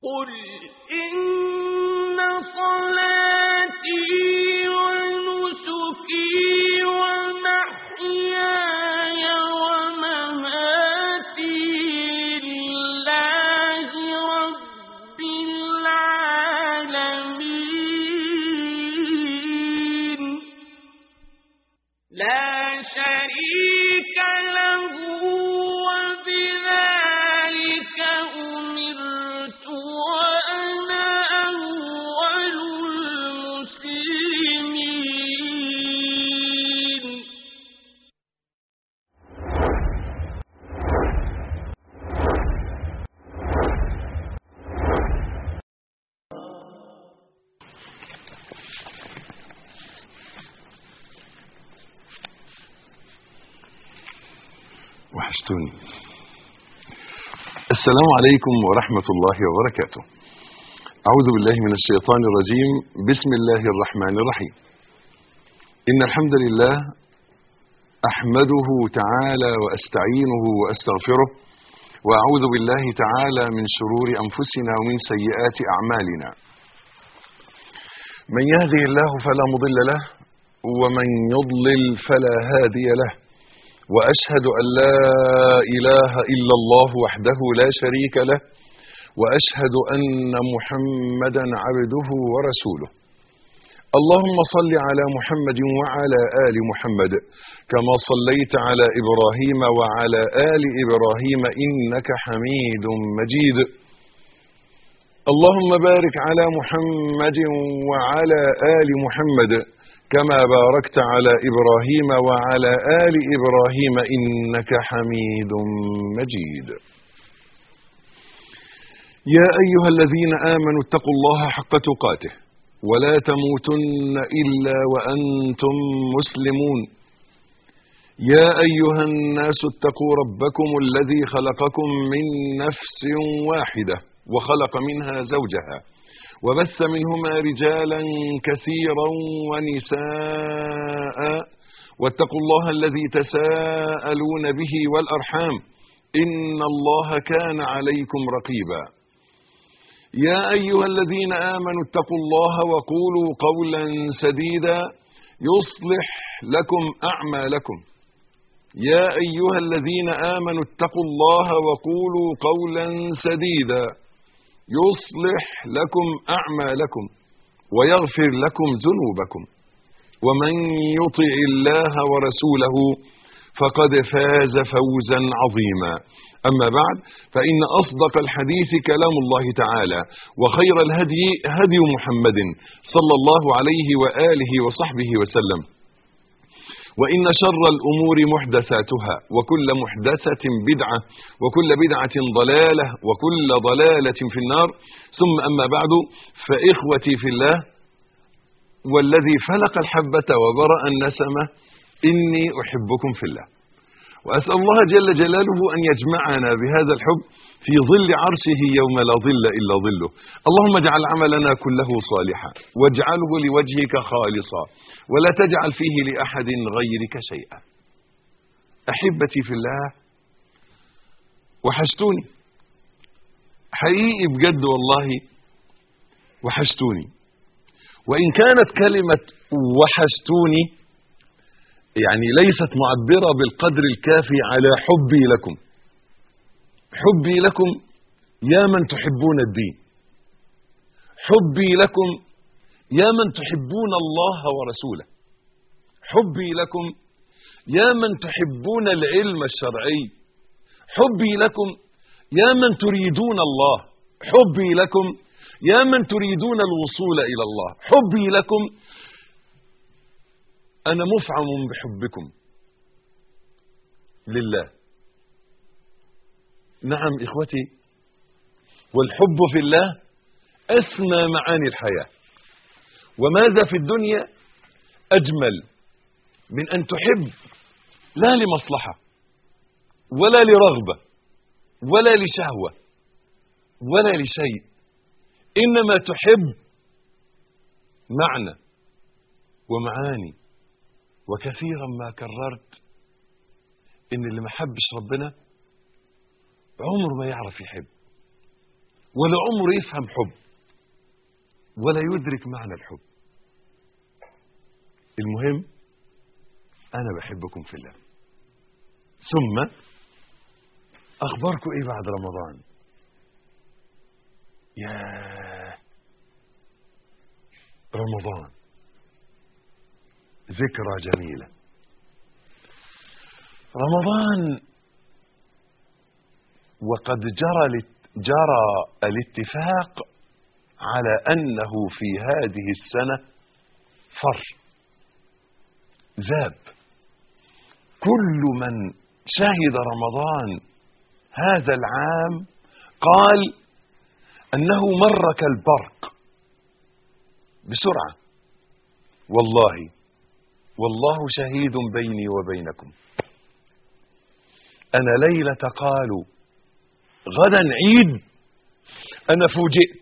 قل إن صلاتي ونسكي ومحياي ومماتي لله رب العالمين لا شريك له وبذلك أمرت وأنا أول المسلمين وحشتوني السلام عليكم ورحمة الله وبركاته أعوذ بالله من الشيطان الرجيم بسم الله الرحمن الرحيم إن الحمد لله أحمده تعالى وأستعينه وأستغفره وأعوذ بالله تعالى من شرور أنفسنا ومن سيئات أعمالنا من يهده الله فلا مضل له ومن يضلل فلا هادي له واشهد ان لا اله الا الله وحده لا شريك له واشهد ان محمدا عبده ورسوله اللهم صل على محمد وعلى ال محمد كما صليت على ابراهيم وعلى ال ابراهيم انك حميد مجيد اللهم بارك على محمد وعلى ال محمد كما باركت على ابراهيم وعلى ال ابراهيم انك حميد مجيد يا ايها الذين امنوا اتقوا الله حق تقاته ولا تموتن الا وانتم مسلمون يا ايها الناس اتقوا ربكم الذي خلقكم من نفس واحده وخلق منها زوجها وبث منهما رجالا كثيرا ونساء واتقوا الله الذي تساءلون به والارحام ان الله كان عليكم رقيبا يا ايها الذين امنوا اتقوا الله وقولوا قولا سديدا يصلح لكم اعمالكم يا ايها الذين امنوا اتقوا الله وقولوا قولا سديدا يصلح لكم اعمالكم ويغفر لكم ذنوبكم ومن يطع الله ورسوله فقد فاز فوزا عظيما اما بعد فان اصدق الحديث كلام الله تعالى وخير الهدي هدي محمد صلى الله عليه واله وصحبه وسلم وإن شر الأمور محدثاتها وكل محدثة بدعة وكل بدعة ضلالة وكل ضلالة في النار ثم أما بعد فإخوتي في الله والذي فلق الحبة وبرأ النسمة إني أحبكم في الله وأسأل الله جل جلاله أن يجمعنا بهذا الحب في ظل عرشه يوم لا ظل إلا ظله اللهم اجعل عملنا كله صالحا واجعله لوجهك خالصا ولا تجعل فيه لأحد غيرك شيئا أحبتي في الله وحشتوني حقيقي بجد والله وحشتوني وإن كانت كلمة وحشتوني يعني ليست معبرة بالقدر الكافي على حبي لكم حبي لكم يا من تحبون الدين حبي لكم يا من تحبون الله ورسوله حبي لكم يا من تحبون العلم الشرعي حبي لكم يا من تريدون الله حبي لكم يا من تريدون الوصول الى الله حبي لكم انا مفعم بحبكم لله نعم اخوتي والحب في الله اسمى معاني الحياه وماذا في الدنيا اجمل من ان تحب لا لمصلحه ولا لرغبه ولا لشهوه ولا لشيء انما تحب معنى ومعاني وكثيرا ما كررت ان اللي ما حبش ربنا عمره ما يعرف يحب ولا عمره يفهم حب ولا يدرك معنى الحب المهم انا بحبكم في الله ثم اخباركم ايه بعد رمضان يا رمضان ذكرى جميله رمضان وقد جرى الات- جرى الاتفاق على انه في هذه السنه فر ذاب كل من شهد رمضان هذا العام قال انه مر كالبرق بسرعه والله والله شهيد بيني وبينكم انا ليله قالوا غدا عيد انا فوجئت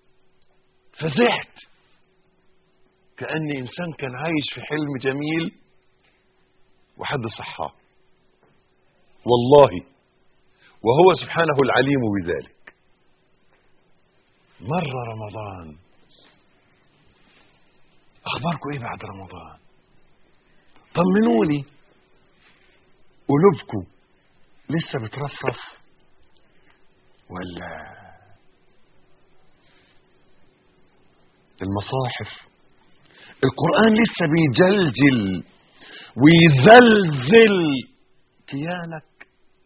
فزعت كاني انسان كان عايش في حلم جميل وحد صحاه والله وهو سبحانه العليم بذلك مر رمضان اخباركم ايه بعد رمضان طمنوني قلوبكم لسه بترفرف ولا المصاحف القرآن لسه بيجلجل ويزلزل كيانك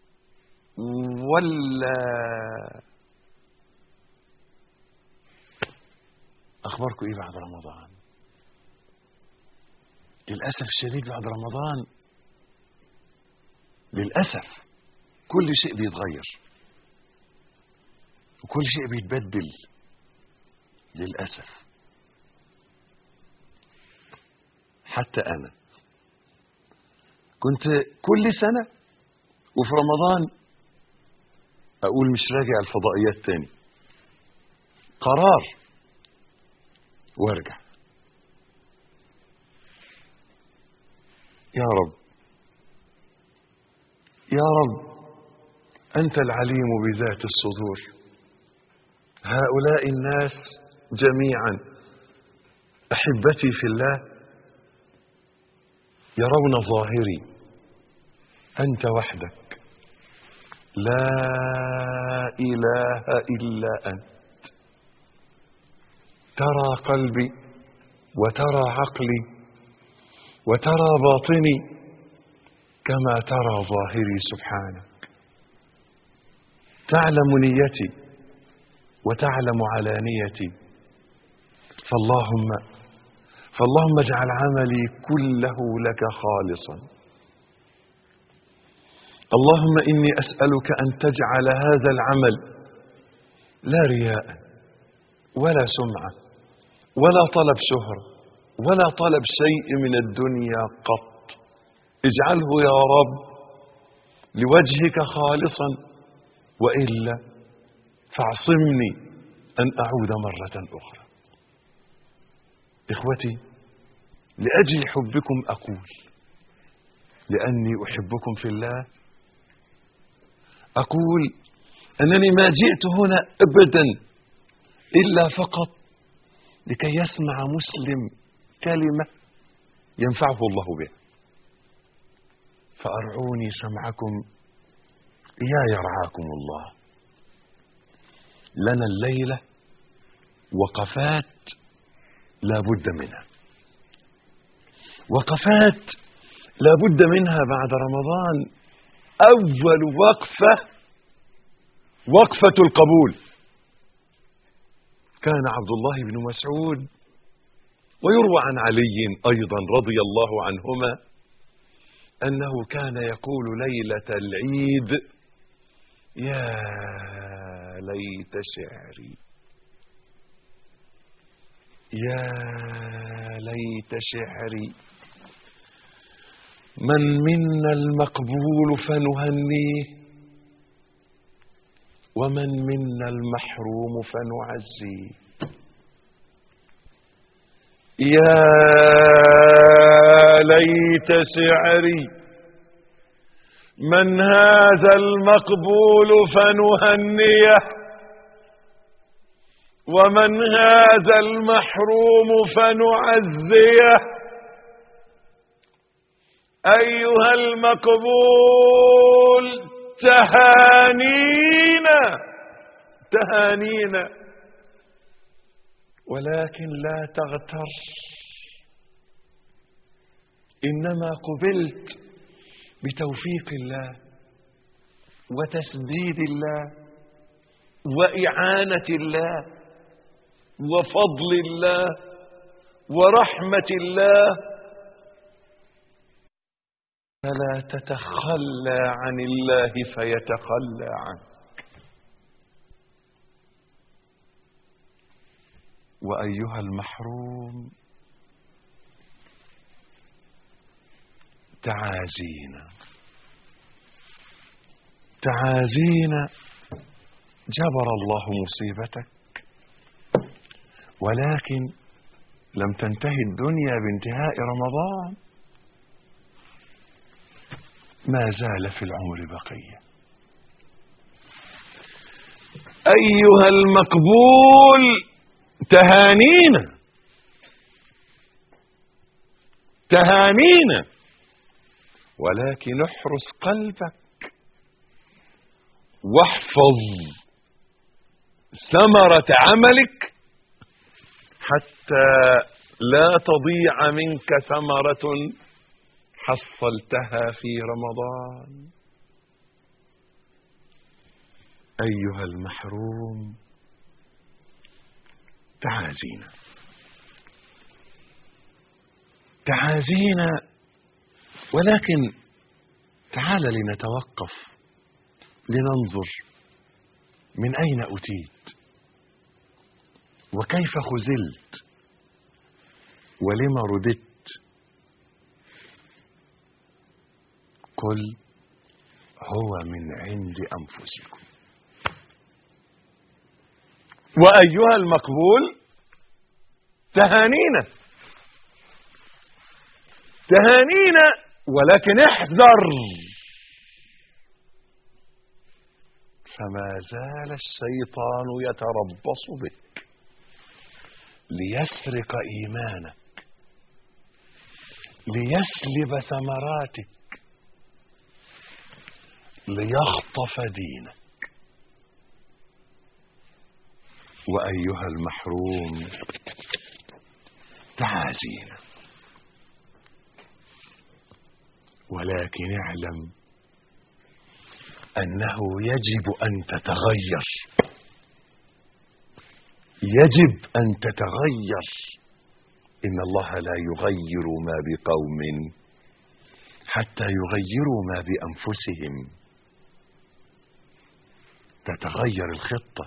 ولا أخباركم إيه بعد رمضان للأسف الشديد بعد رمضان للأسف كل شيء بيتغير وكل شيء بيتبدل للأسف حتى أنا كنت كل سنة وفي رمضان أقول مش راجع الفضائيات تاني قرار وارجع يا رب يا رب أنت العليم بذات الصدور هؤلاء الناس جميعا أحبتي في الله يرون ظاهري أنت وحدك لا إله إلا أنت ترى قلبي وترى عقلي وترى باطني كما ترى ظاهري سبحانك تعلم نيتي وتعلم علانيتي فاللهم فاللهم اجعل عملي كله لك خالصا اللهم اني اسالك ان تجعل هذا العمل لا رياء ولا سمعه ولا طلب شهره ولا طلب شيء من الدنيا قط اجعله يا رب لوجهك خالصا والا فاعصمني ان اعود مره اخرى اخوتي لاجل حبكم اقول لاني احبكم في الله اقول انني ما جئت هنا ابدا الا فقط لكي يسمع مسلم كلمه ينفعه الله بها فارعوني سمعكم يا يرعاكم الله لنا الليله وقفات لا بد منها وقفات لا بد منها بعد رمضان اول وقفه وقفه القبول كان عبد الله بن مسعود ويروى عن علي ايضا رضي الله عنهما انه كان يقول ليله العيد يا ليت شعري يا ليت شعري من منا المقبول فنهنيه ومن منا المحروم فنعزيه يا ليت شعري من هذا المقبول فنهنيه ومن هذا المحروم فنعزيه أيها المقبول تهانينا تهانينا ولكن لا تغتر إنما قبلت بتوفيق الله وتسديد الله وإعانة الله وفضل الله ورحمة الله فلا تتخلى عن الله فيتخلى عنك وأيها المحروم تعازينا تعازينا جبر الله مصيبتك ولكن لم تنتهي الدنيا بانتهاء رمضان ما زال في العمر بقية أيها المقبول تهانينا تهانينا ولكن احرس قلبك واحفظ ثمرة عملك حتى لا تضيع منك ثمرة حصلتها في رمضان أيها المحروم تعازينا تعازينا ولكن تعال لنتوقف لننظر من أين أتيت وكيف خزلت ولم رددت قل هو من عند أنفسكم وأيها المقبول تهانينا تهانينا ولكن احذر فما زال الشيطان يتربص بك ليسرق إيمانك ليسلب ثمراتك ليخطف دينك وأيها المحروم تعازينا ولكن اعلم أنه يجب أن تتغير يجب أن تتغير إن الله لا يغير ما بقوم حتى يغيروا ما بأنفسهم تتغير الخطة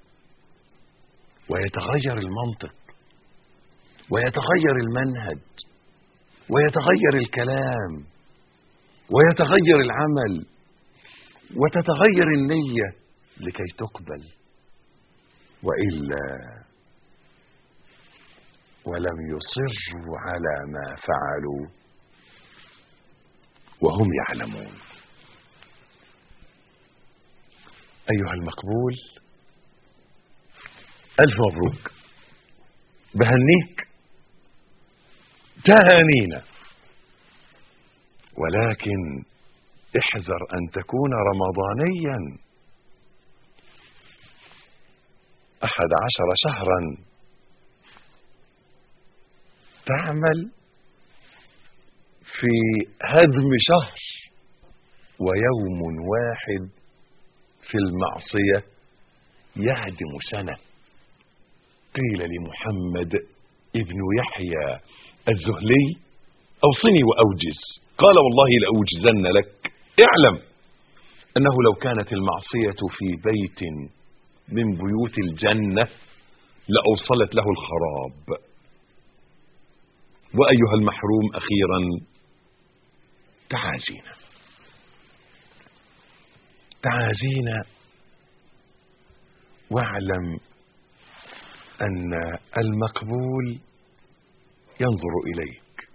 ويتغير المنطق ويتغير المنهج ويتغير الكلام ويتغير العمل وتتغير النية لكي تقبل وإلا ولم يصروا على ما فعلوا وهم يعلمون أيها المقبول ألف مبروك بهنيك تهانينا ولكن احذر أن تكون رمضانيا أحد عشر شهرا تعمل في هدم شهر ويوم واحد في المعصية يهدم سنة قيل لمحمد ابن يحيى الزهلي أوصني وأوجز قال والله لأوجزن لك اعلم أنه لو كانت المعصية في بيت من بيوت الجنة لأوصلت له الخراب وأيها المحروم أخيرا تعازينا تعازينا واعلم أن المقبول ينظر إليك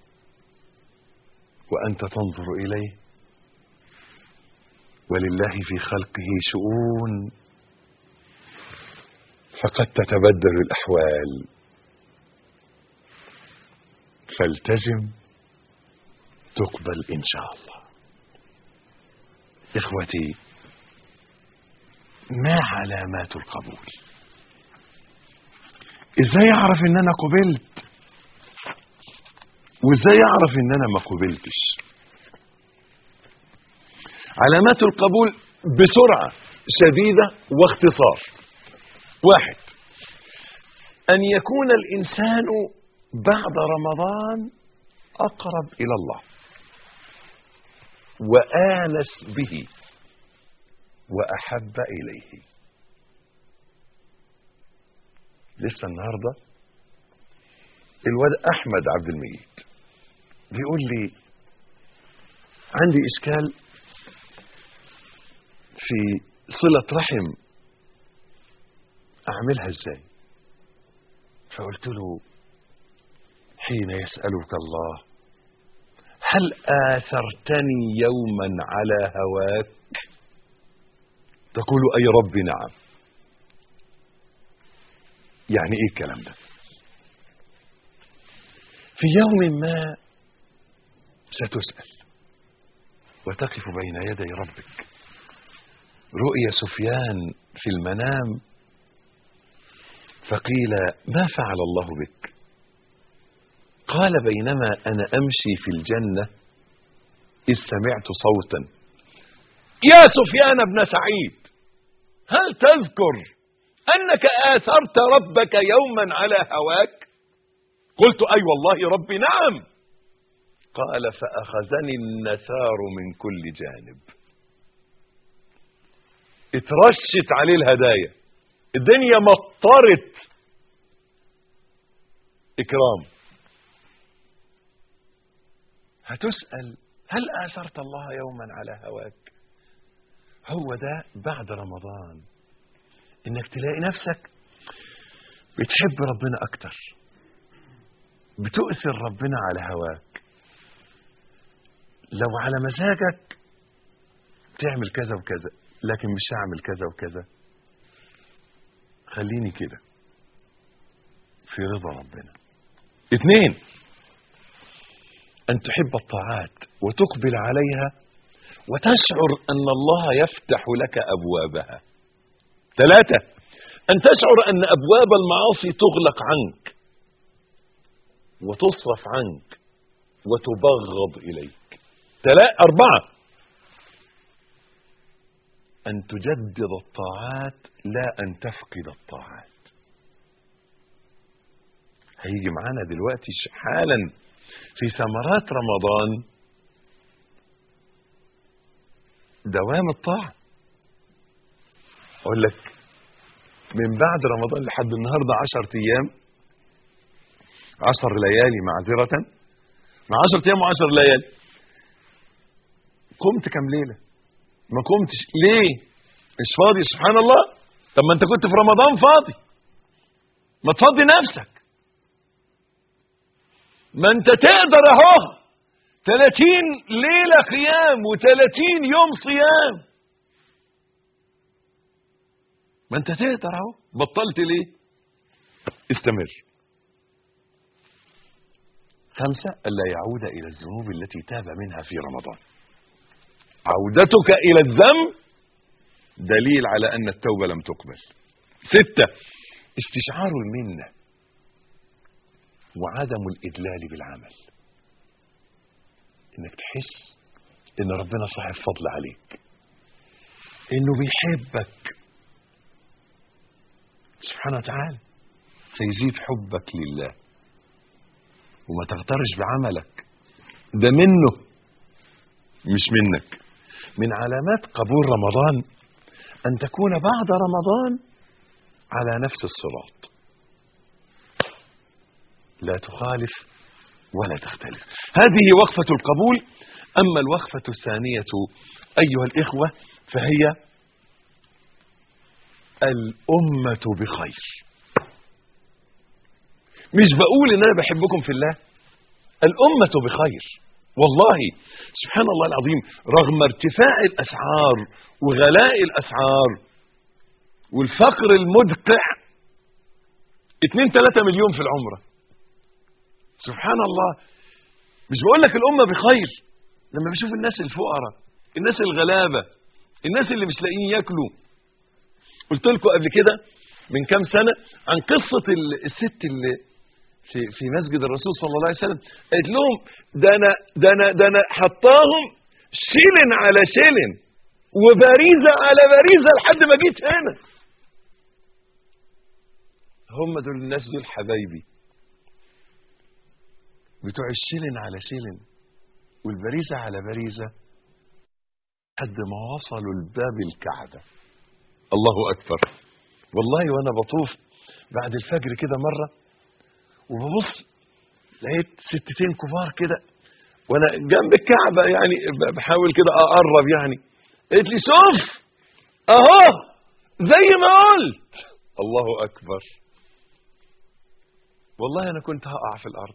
وأنت تنظر إليه ولله في خلقه شؤون فقد تتبدل الأحوال فالتزم تقبل إن شاء الله إخوتي ما علامات القبول ازاي اعرف ان انا قبلت وازاي اعرف ان انا ما قبلتش علامات القبول بسرعة شديدة واختصار واحد ان يكون الانسان بعد رمضان اقرب الى الله وانس به واحب اليه لسه النهارده الواد احمد عبد المجيد بيقول لي عندي اشكال في صلة رحم اعملها ازاي فقلت له حين يسألك الله هل آثرتني يوما على هواك تقول أي رب نعم يعني ايه الكلام ده في يوم ما ستسأل وتقف بين يدي ربك رؤيا سفيان في المنام فقيل ما فعل الله بك قال بينما أنا أمشي في الجنة إذ سمعت صوتا يا سفيان بن سعيد هل تذكر أنك آثرت ربك يوما على هواك قلت أي والله ربي نعم قال فأخذني النثار من كل جانب اترشت عليه الهدايا الدنيا مطرت إكرام هتسأل هل آثرت الله يوما على هواك هو ده بعد رمضان انك تلاقي نفسك بتحب ربنا اكتر بتؤثر ربنا على هواك لو على مزاجك تعمل كذا وكذا لكن مش هعمل كذا وكذا خليني كده في رضا ربنا اثنين ان تحب الطاعات وتقبل عليها وتشعر ان الله يفتح لك ابوابها ثلاثة أن تشعر أن أبواب المعاصي تغلق عنك وتصرف عنك وتبغض إليك ثلاثة أربعة أن تجدد الطاعات لا أن تفقد الطاعات هيجي معانا دلوقتي حالا في ثمرات رمضان دوام الطاعه اقول لك من بعد رمضان لحد النهارده 10 ايام 10 ليالي معذره مع 10 ايام و10 ليالي قمت كام ليله ما قمتش ليه مش فاضي سبحان الله طب ما انت كنت في رمضان فاضي ما تفضي نفسك ما انت تقدر اهو 30 ليله قيام و30 يوم صيام ما انت تقدر اهو بطلت ليه استمر خمسة ألا يعود إلى الذنوب التي تاب منها في رمضان عودتك إلى الذنب دليل على أن التوبة لم تقبل ستة استشعار المنة وعدم الإدلال بالعمل إنك تحس إن ربنا صاحب فضل عليك إنه بيحبك سبحانه وتعالى فيزيد حبك لله وما تغترش بعملك ده منه مش منك من علامات قبول رمضان أن تكون بعد رمضان على نفس الصراط لا تخالف ولا تختلف هذه وقفة القبول أما الوقفة الثانية أيها الإخوة فهي الأمة بخير مش بقول ان انا بحبكم في الله الأمة بخير والله سبحان الله العظيم رغم ارتفاع الأسعار وغلاء الأسعار والفقر المدقع اتنين تلاتة مليون في العمرة سبحان الله مش بقول لك الأمة بخير لما بشوف الناس الفقراء الناس الغلابة الناس اللي مش لاقيين ياكلوا قلت لكم قبل كده من كام سنة عن قصة ال- الست اللي في في مسجد الرسول صلى الله عليه وسلم قالت لهم ده انا ده انا ده انا حطاهم شلن على شلن وبريزه على بريزه لحد ما جيت هنا هم دول الناس دول حبايبي بتوع الشلن على شلن والبريزه على بريزه لحد ما وصلوا لباب الكعبه الله اكبر والله وانا بطوف بعد الفجر كده مره وببص لقيت ستتين كبار كده وانا جنب الكعبه يعني ب- بحاول كده اقرب يعني قالت لي شوف اهو زي ما قلت الله اكبر والله انا كنت هقع في الارض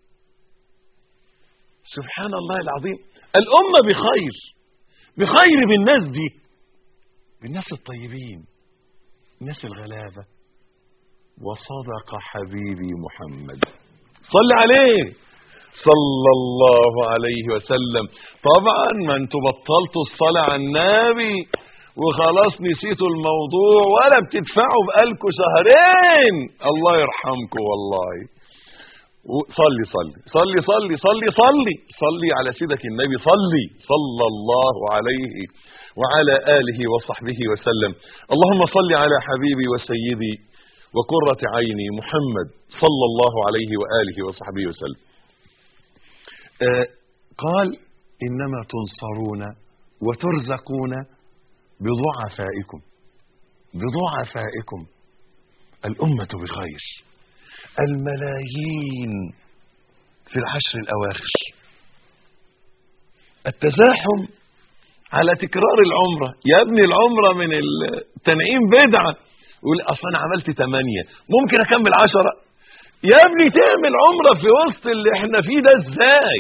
سبحان الله العظيم الامه بخير بخير بالناس دي بالناس الطيبين الناس الغلابه وصدق حبيبي محمد صل عليه صلى الله عليه وسلم طبعا ما انتوا بطلتوا الصلاة على النبي وخلاص نسيتوا الموضوع ولا بتدفعوا بقالكوا شهرين الله يرحمكم والله و- صلي صلي صلي صلي صلي صلي صلي على سيدك النبي صلي صلى الله عليه وعلى آله وصحبه وسلم اللهم صل على حبيبي وسيدي وقرة عيني محمد صلى الله عليه وآله وصحبه وسلم آه قال إنما تنصرون وترزقون بضعفائكم بضعفائكم الأمة بخير الملايين في العشر الأواخر التزاحم على تكرار العمرة يا ابني العمرة من التنعيم بدعة يقول اصل انا عملت ثمانية ممكن اكمل عشرة يا ابني تعمل عمرة في وسط اللي احنا فيه ده ازاي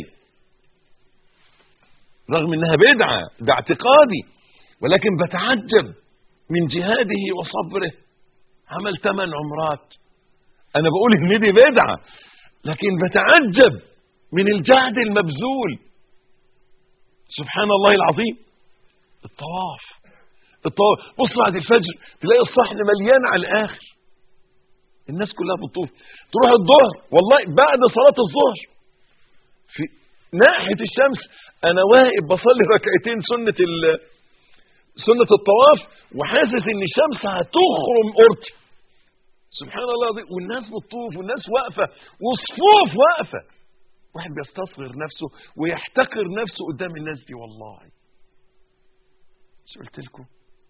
رغم انها بدعة ده اعتقادي ولكن بتعجب من جهاده وصبره عمل ثمان عمرات انا بقول ان دي بدعة لكن بتعجب من الجهد المبذول سبحان الله العظيم الطواف الطواف بص بعد الفجر تلاقي الصحن مليان على الاخر الناس كلها بتطوف تروح الظهر والله بعد صلاة الظهر في ناحية الشمس انا واقف بصلي ركعتين سنة ال سنة الطواف وحاسس ان الشمس هتخرم قرتي سبحان الله العظيم والناس بتطوف والناس واقفة وصفوف واقفة واحد بيستصغر نفسه ويحتقر نفسه قدام الناس دي والله مش قلت لكم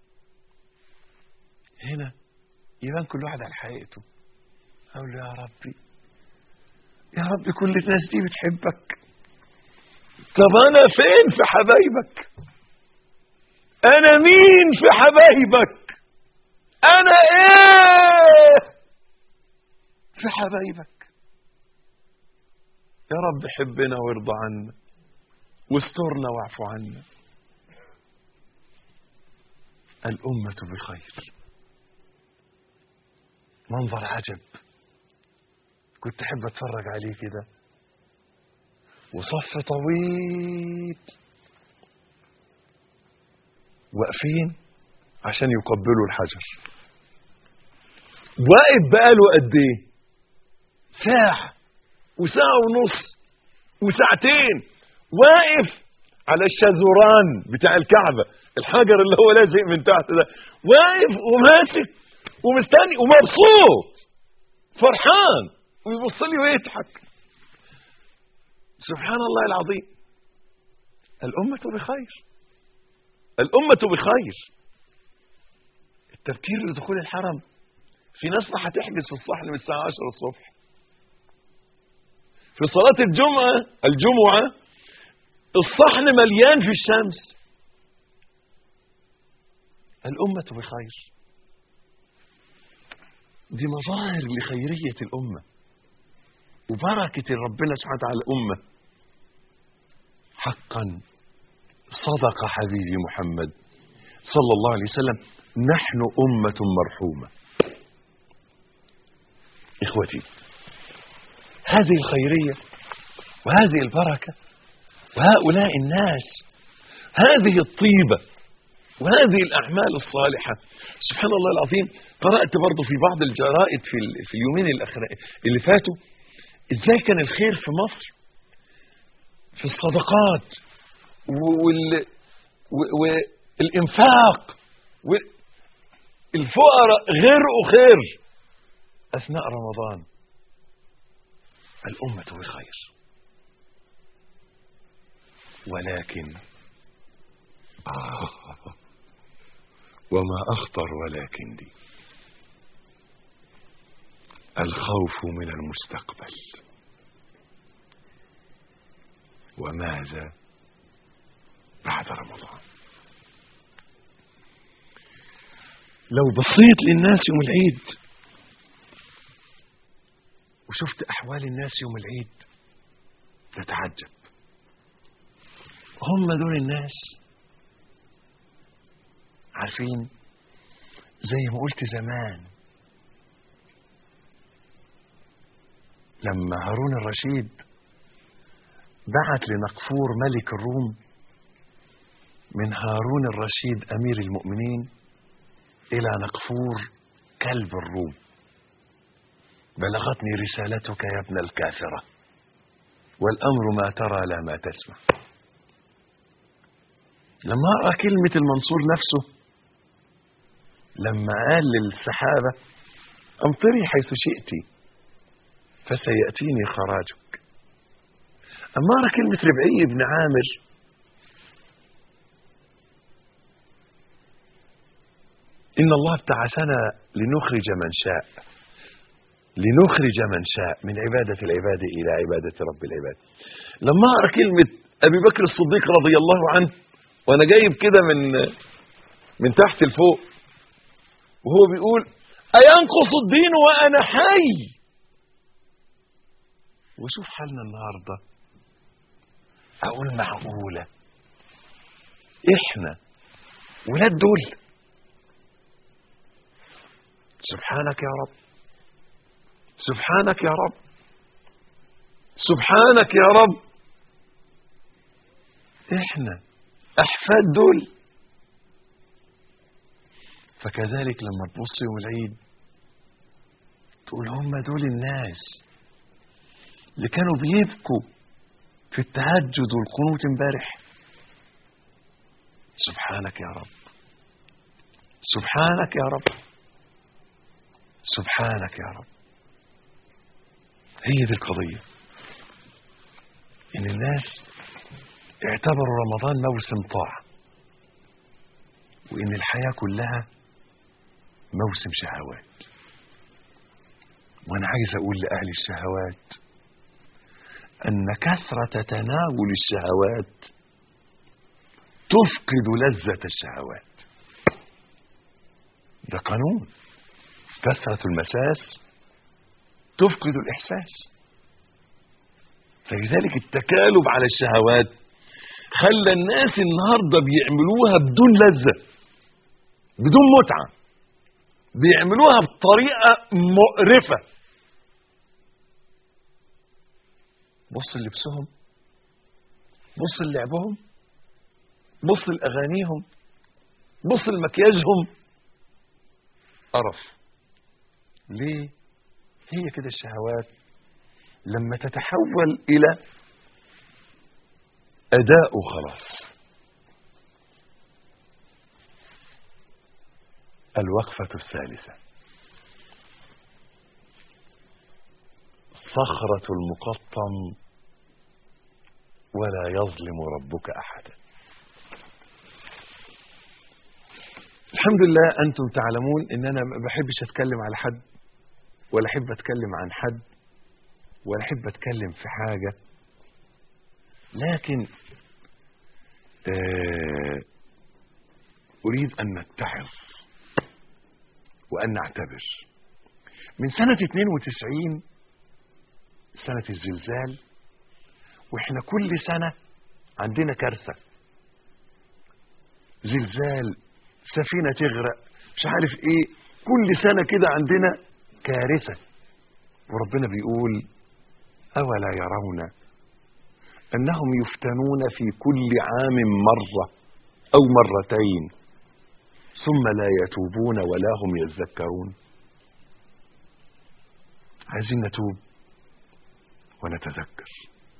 هنا يبان كل واحد على حقيقته اقول له يا ربي يا ربي كل الناس دي بتحبك طب انا فين في حبايبك انا مين في حبايبك انا ايه في حبايبك يا رب حبنا وارضى عنا واسترنا واعف عنا الأمة بخير منظر عجب كنت أحب أتفرج عليه كده وصف طويل واقفين عشان يقبلوا الحجر واقف بقاله قد ايه ساعة وساعة ونص وساعتين واقف على الشذران بتاع الكعبة الحجر اللي هو لازق من تحت ده واقف وماسك ومستني ومبسوط فرحان ويبص لي ويضحك سبحان الله العظيم الأمة بخير الأمة بخير التبكير لدخول الحرم في ناس راح تحجز في الصحن من الساعة 10 الصبح في صلاة الجمعة الجمعة الصحن مليان في الشمس الأمة بخير دي مظاهر لخيرية الأمة وبركة ربنا سبحانه وتعالى الأمة حقا صدق حبيبي محمد صلى الله عليه وسلم نحن أمة مرحومة إخوتي هذه الخيرية وهذه البركة وهؤلاء الناس هذه الطيبة وهذه الأعمال الصالحة سبحان الله العظيم قرأت برضو في بعض الجرائد في, ال- في اليومين الأخر- اللي فاتوا إزاي كان الخير في مصر في الصدقات وال و- والإنفاق والفقراء غرقوا خير أثناء رمضان الأمة بخير ولكن آه وما أخطر ولكن دي الخوف من المستقبل وماذا بعد رمضان لو بصيت للناس يوم العيد وشفت أحوال الناس يوم العيد تتعجب هم دول الناس عارفين زي ما قلت زمان لما هارون الرشيد بعت لنقفور ملك الروم من هارون الرشيد أمير المؤمنين إلى نقفور كلب الروم بلغتني رسالتك يا ابن الكافرة والأمر ما ترى لا ما تسمع لما أرى كلمة المنصور نفسه لما قال للسحابة أمطري حيث شئت فسيأتيني خراجك أما أرى كلمة ربعي بن عامر إن الله ابتعثنا لنخرج من شاء لنخرج من شاء من عبادة العباد إلى عبادة رب العباد لما أرى كلمة أبي بكر الصديق رضي الله عنه وأنا جايب كده من من تحت لفوق وهو بيقول أينقص الدين وأنا حي وشوف حالنا النهاردة أقول معقولة إحنا ولاد دول سبحانك يا رب سبحانك يا رب سبحانك يا رب احنا احفاد دول فكذلك لما تبص يوم العيد تقول هم دول الناس اللي كانوا بيبكوا في التهجد والقنوت امبارح سبحانك يا رب سبحانك يا رب سبحانك يا رب هي دي القضية إن الناس اعتبروا رمضان موسم طاعة وإن الحياة كلها موسم شهوات وأنا عايز أقول لأهل الشهوات أن كثرة تناول الشهوات تفقد لذة الشهوات ده قانون كثرة المساس تفقد الإحساس فلذلك التكالب على الشهوات خلى الناس النهاردة بيعملوها بدون لذة بدون متعة بيعملوها بطريقة مقرفة بص لبسهم بص لعبهم بص لأغانيهم بص لمكياجهم قرف ليه هي كده الشهوات لما تتحول إلى أداء خلاص الوقفة الثالثة صخرة المقطم ولا يظلم ربك أحدا الحمد لله أنتم تعلمون أن أنا ما بحبش أتكلم على حد ولا أحب أتكلم عن حد ولا أحب أتكلم في حاجة لكن آه أريد أن نتعظ وأن نعتبر من سنة 92 سنة الزلزال وإحنا كل سنة عندنا كارثة زلزال سفينة تغرق مش عارف إيه كل سنة كده عندنا كارثة وربنا بيقول أولا يرون أنهم يفتنون في كل عام مرة أو مرتين ثم لا يتوبون ولا هم يذكرون عايزين نتوب ونتذكر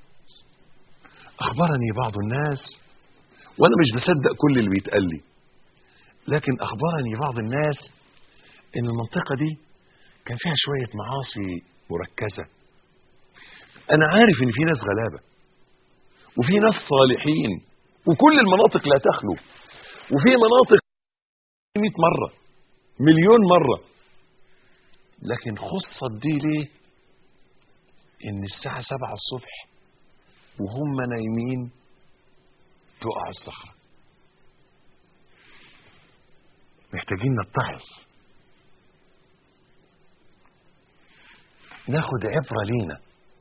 أخبرني بعض الناس وأنا مش بصدق كل اللي بيتقال لي لكن أخبرني بعض الناس إن المنطقة دي كان فيها شوية معاصي مركزة أنا عارف إن في ناس غلابة وفي ناس صالحين وكل المناطق لا تخلو وفي مناطق 100 مرة مليون مرة لكن خصت دي ليه ان الساعة سبعة الصبح وهم نايمين تقع الصخرة محتاجين نتعظ ناخد عبرة لينا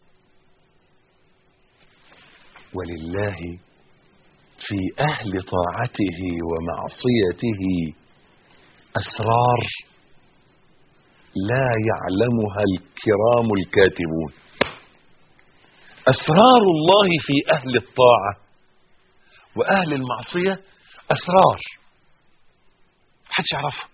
ولله في أهل طاعته ومعصيته أسرار لا يعلمها الكرام الكاتبون أسرار الله في أهل الطاعة وأهل المعصية أسرار محدش يعرفها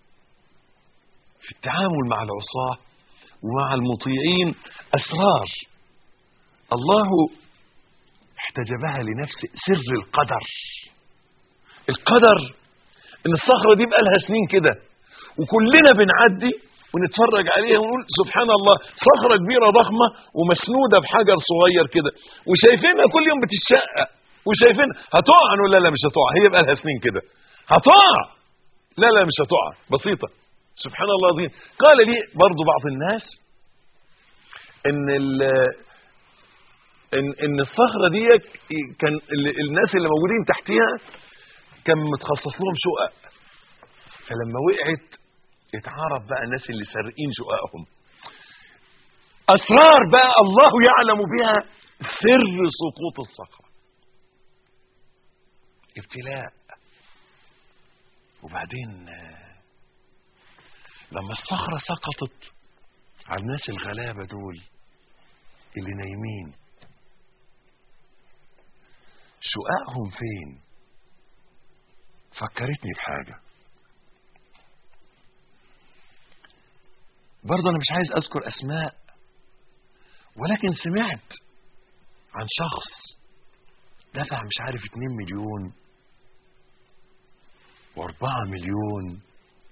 في التعامل مع العصاة ومع المطيعين أسرار الله احتجبها لنفسه سر القدر القدر ان الصخرة دي بقالها سنين كده وكلنا بنعدي ونتفرج عليها ونقول سبحان الله صخرة كبيرة ضخمة ومسنودة بحجر صغير كده وشايفينها كل يوم بتتشقق وشايفينها هتقع ولا لا مش هتقع هي بقالها سنين كده هتقع لا لا مش هتقع بسيطة سبحان الله العظيم قال لي برضو بعض الناس ان ان ان الصخره دي كان الناس اللي موجودين تحتها كان متخصص لهم شقق فلما وقعت اتعرف بقى الناس اللي سارقين شققهم اسرار بقى الله يعلم بها سر سقوط الصخره ابتلاء وبعدين لما الصخره سقطت على الناس الغلابه دول اللي نايمين شققهم فين فكرتني بحاجة برضه أنا مش عايز أذكر أسماء ولكن سمعت عن شخص دفع مش عارف 2 مليون و4 مليون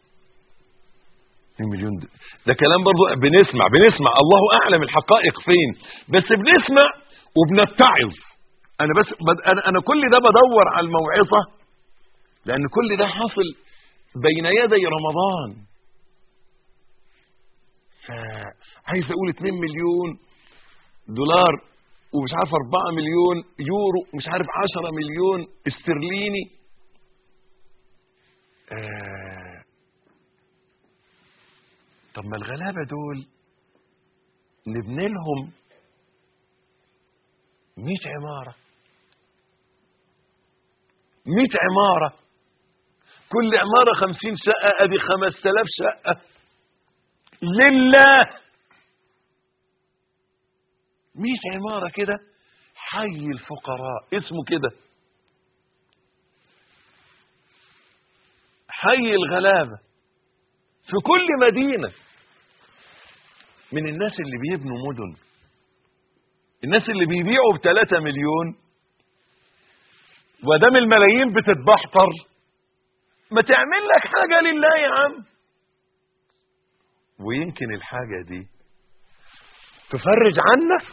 2 مليون ده, ده كلام برضه بنسمع بنسمع الله أعلم الحقائق فين بس بنسمع وبنتعظ انا بس انا انا كل ده بدور على الموعظه لان كل ده حاصل بين يدي رمضان فعايز اقول 2 مليون دولار ومش عارف 4 مليون يورو مش عارف 10 مليون استرليني آه طب ما الغلابه دول نبني لهم 100 عماره 100 عمارة كل عمارة خمسين شقة ادي خمس تلاف شقة لله 100 عمارة كده حي الفقراء اسمه كده حي الغلابة في كل مدينة من الناس اللي بيبنوا مدن الناس اللي بيبيعوا بثلاثة مليون ودام الملايين بتتبحتر ما تعمل لك حاجة لله يا عم ويمكن الحاجة دي تفرج عنك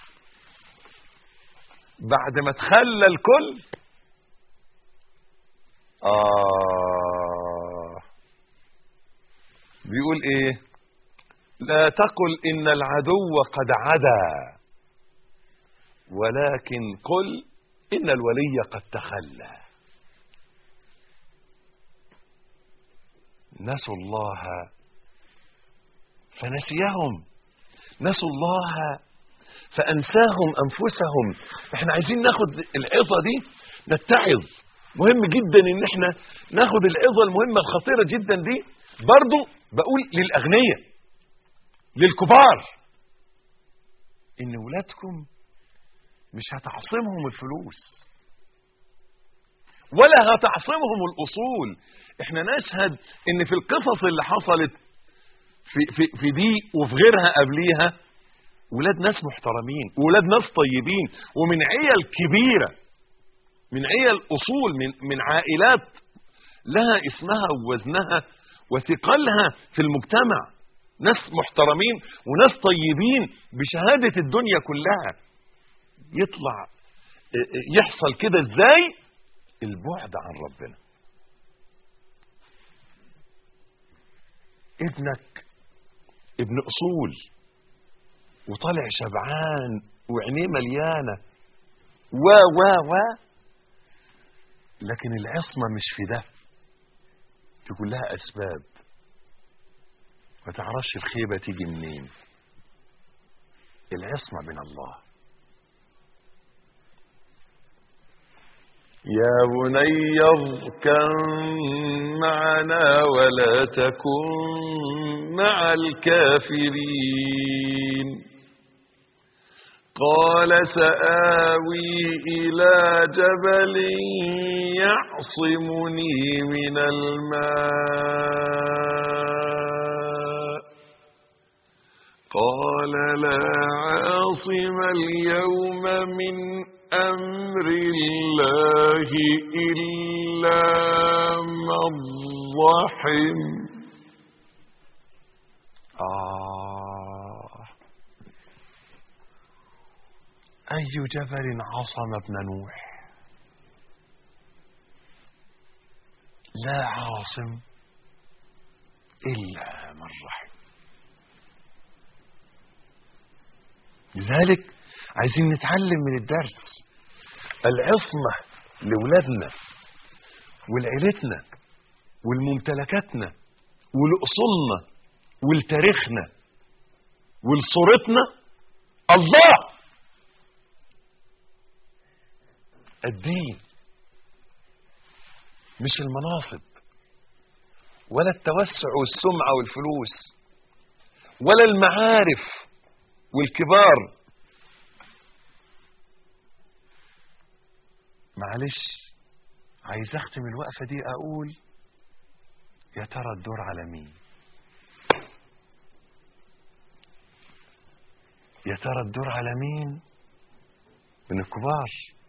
بعد ما تخلى الكل آه بيقول ايه لا تقل ان العدو قد عدا ولكن قل إن الولي قد تخلى نسوا الله فنسيهم نسوا الله فأنساهم أنفسهم احنا عايزين ناخد العظة دي نتعظ مهم جدا ان احنا ناخد العظة المهمة الخطيرة جدا دي برضو بقول للأغنياء للكبار ان ولادكم مش هتعصمهم الفلوس ولا هتعصمهم الاصول احنا نشهد ان في القصص اللي حصلت في, في, في دي وفي غيرها قبليها ولاد ناس محترمين ولاد ناس طيبين ومن عيال كبيرة من عيال اصول من, من عائلات لها اسمها ووزنها وثقلها في المجتمع ناس محترمين وناس طيبين بشهادة الدنيا كلها يطلع يحصل كده ازاي البعد عن ربنا ابنك ابن اصول وطالع شبعان وعينيه مليانه و و و لكن العصمه مش في ده دي كلها اسباب ما تعرفش الخيبه تيجي منين العصمه من الله يا بني اركن معنا ولا تكن مع الكافرين قال سآوي إلى جبل يعصمني من الماء قال لا عاصم اليوم من أمر الله إلا من رحم آه أي جبل عصم ابن نوح لا عاصم إلا من رحم لذلك عايزين نتعلم من الدرس العصمة لولادنا ولعيلتنا ولممتلكاتنا ولأصولنا ولتاريخنا ولصورتنا الله الدين مش المناصب ولا التوسع والسمعة والفلوس ولا المعارف والكبار معلش عايز اختم الوقفة دي اقول يا ترى الدور على مين يا ترى الدور على مين من الكبار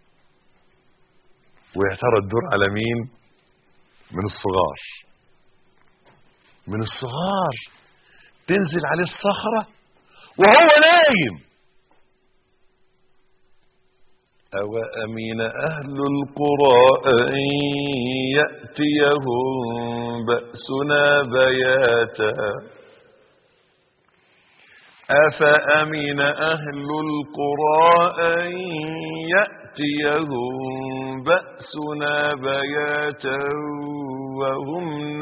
ويا ترى الدور على مين من الصغار من الصغار تنزل عليه الصخرة وهو نايم أو أمين أهل القرى أن يأتيهم بأسنا بياتا أفأمن أهل القرى أن يأتيهم بأسنا بياتا وهم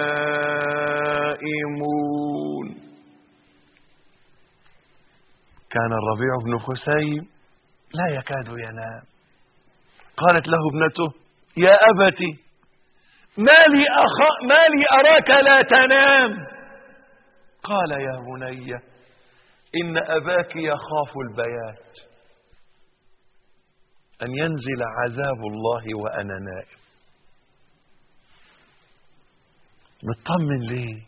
نائمون كان الربيع بن خسيم لا يكاد ينام قالت له ابنته يا أبتي ما لي, أخ... ما لي أراك لا تنام قال يا بني إن أباك يخاف البيات أن ينزل عذاب الله وأنا نائم مطمن ليه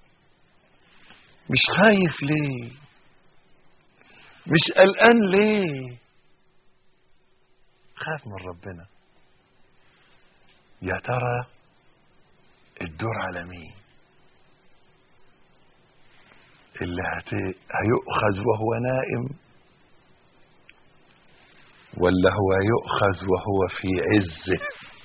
مش خايف ليه مش قلقان ليه خاف من ربنا يا ترى الدور على مين اللي هت... هيؤخذ وهو نائم ولا هو يؤخذ وهو في عزه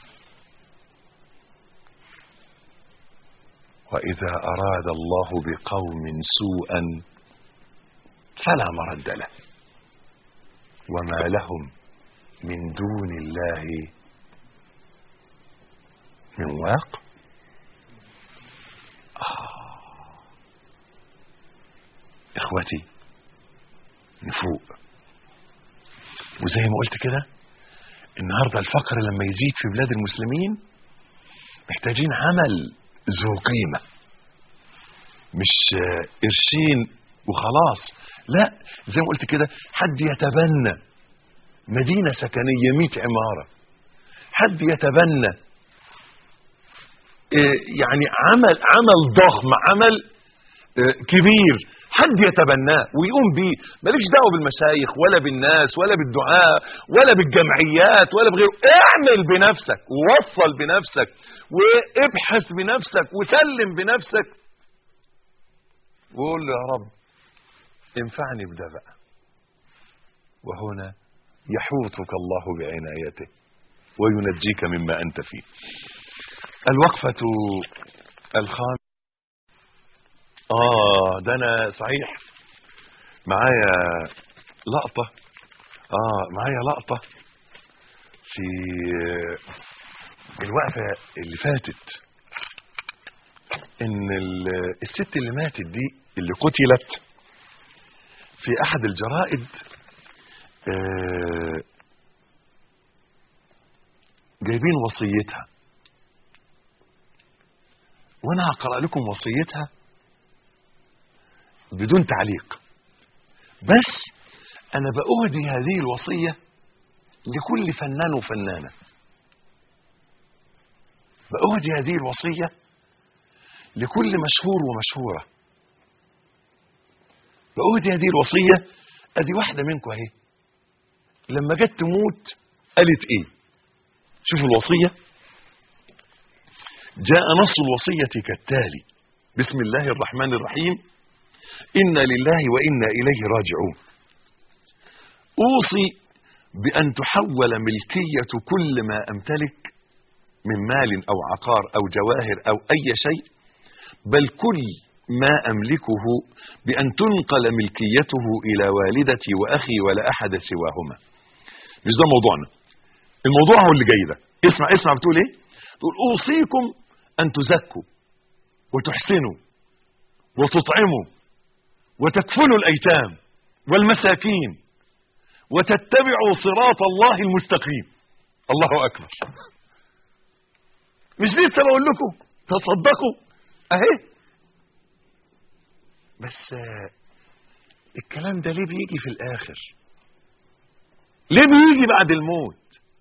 وإذا أراد الله بقوم سوءا فلا مرد له وما لهم من دون الله من واق آه. إخوتي نفوق وزي ما قلت كده النهاردة الفقر لما يزيد في بلاد المسلمين محتاجين عمل ذو قيمة مش قرشين وخلاص لا زي ما قلت كده حد يتبنى مدينة سكنية 100 عمارة حد يتبنى إيه، يعني عمل عمل ضخم عمل إيه، كبير حد يتبناه ويقوم بيه ماليش دعوه بالمشايخ ولا بالناس ولا بالدعاء ولا بالجمعيات ولا بغيره اعمل بنفسك ووصل بنفسك وابحث بنفسك وسلم بنفسك وقول له يا رب انفعني بده بقى وهنا يحوطك الله بعنايته وينجيك مما انت فيه الوقفة الخامسة اه ده انا صحيح معايا لقطة اه معايا لقطة في الوقفة اللي فاتت ان ال- الست اللي ماتت دي اللي قتلت في احد الجرائد آه، جايبين وصيتها وانا هقرا لكم وصيتها بدون تعليق بس انا باهدي هذه الوصيه لكل فنان وفنانه باهدي هذه الوصيه لكل مشهور ومشهوره باهدي هذه الوصيه ادي واحده منكم اهي لما جت تموت قالت ايه شوفوا الوصيه جاء نص الوصيه كالتالي بسم الله الرحمن الرحيم إنا لله وإنا إليه راجعون أوصي بأن تحول ملكية كل ما أمتلك من مال أو عقار أو جواهر أو أي شيء بل كل ما أملكه بأن تنقل ملكيته إلى والدتي وأخي ولا أحد سواهما مش ده موضوعنا الموضوع هو اللي جاي ده اسمع اسمع بتقول ايه تقول أوصيكم أن تزكوا وتحسنوا وتطعموا وتكفلوا الأيتام والمساكين وتتبعوا صراط الله المستقيم الله أكبر مش لسه بقول لكم تصدقوا أهي بس آه، الكلام ده ليه بيجي في الآخر ليه بيجي بعد الموت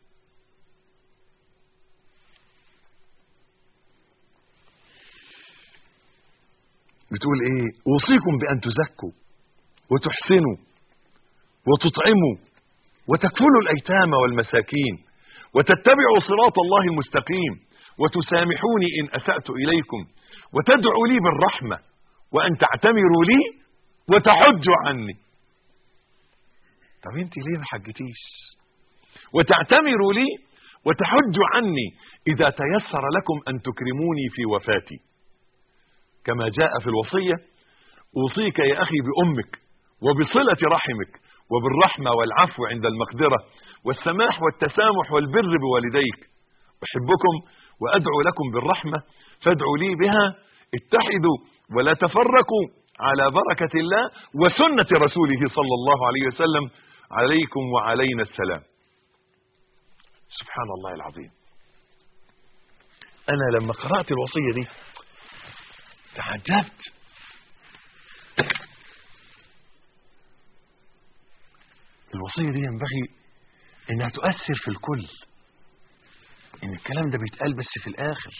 بتقول ايه اوصيكم بان تزكوا وتحسنوا وتطعموا وتكفلوا الايتام والمساكين وتتبعوا صراط الله المستقيم وتسامحوني ان اسات اليكم وتدعوا لي بالرحمه وان تعتمروا لي وتحجوا عني طب انت ليه ما حجتيش وتعتمروا لي وتحجوا عني اذا تيسر لكم ان تكرموني في وفاتي كما جاء في الوصية أوصيك يا أخي بأمك وبصلة رحمك وبالرحمة والعفو عند المقدرة والسماح والتسامح والبر بوالديك أحبكم وأدعو لكم بالرحمة فادعوا لي بها اتحدوا ولا تفرقوا على بركة الله وسنة رسوله صلى الله عليه وسلم عليكم وعلينا السلام سبحان الله العظيم أنا لما قرأت الوصية دي تعجبت الوصية دي ينبغي انها تؤثر في الكل ان الكلام ده بيتقال بس في الاخر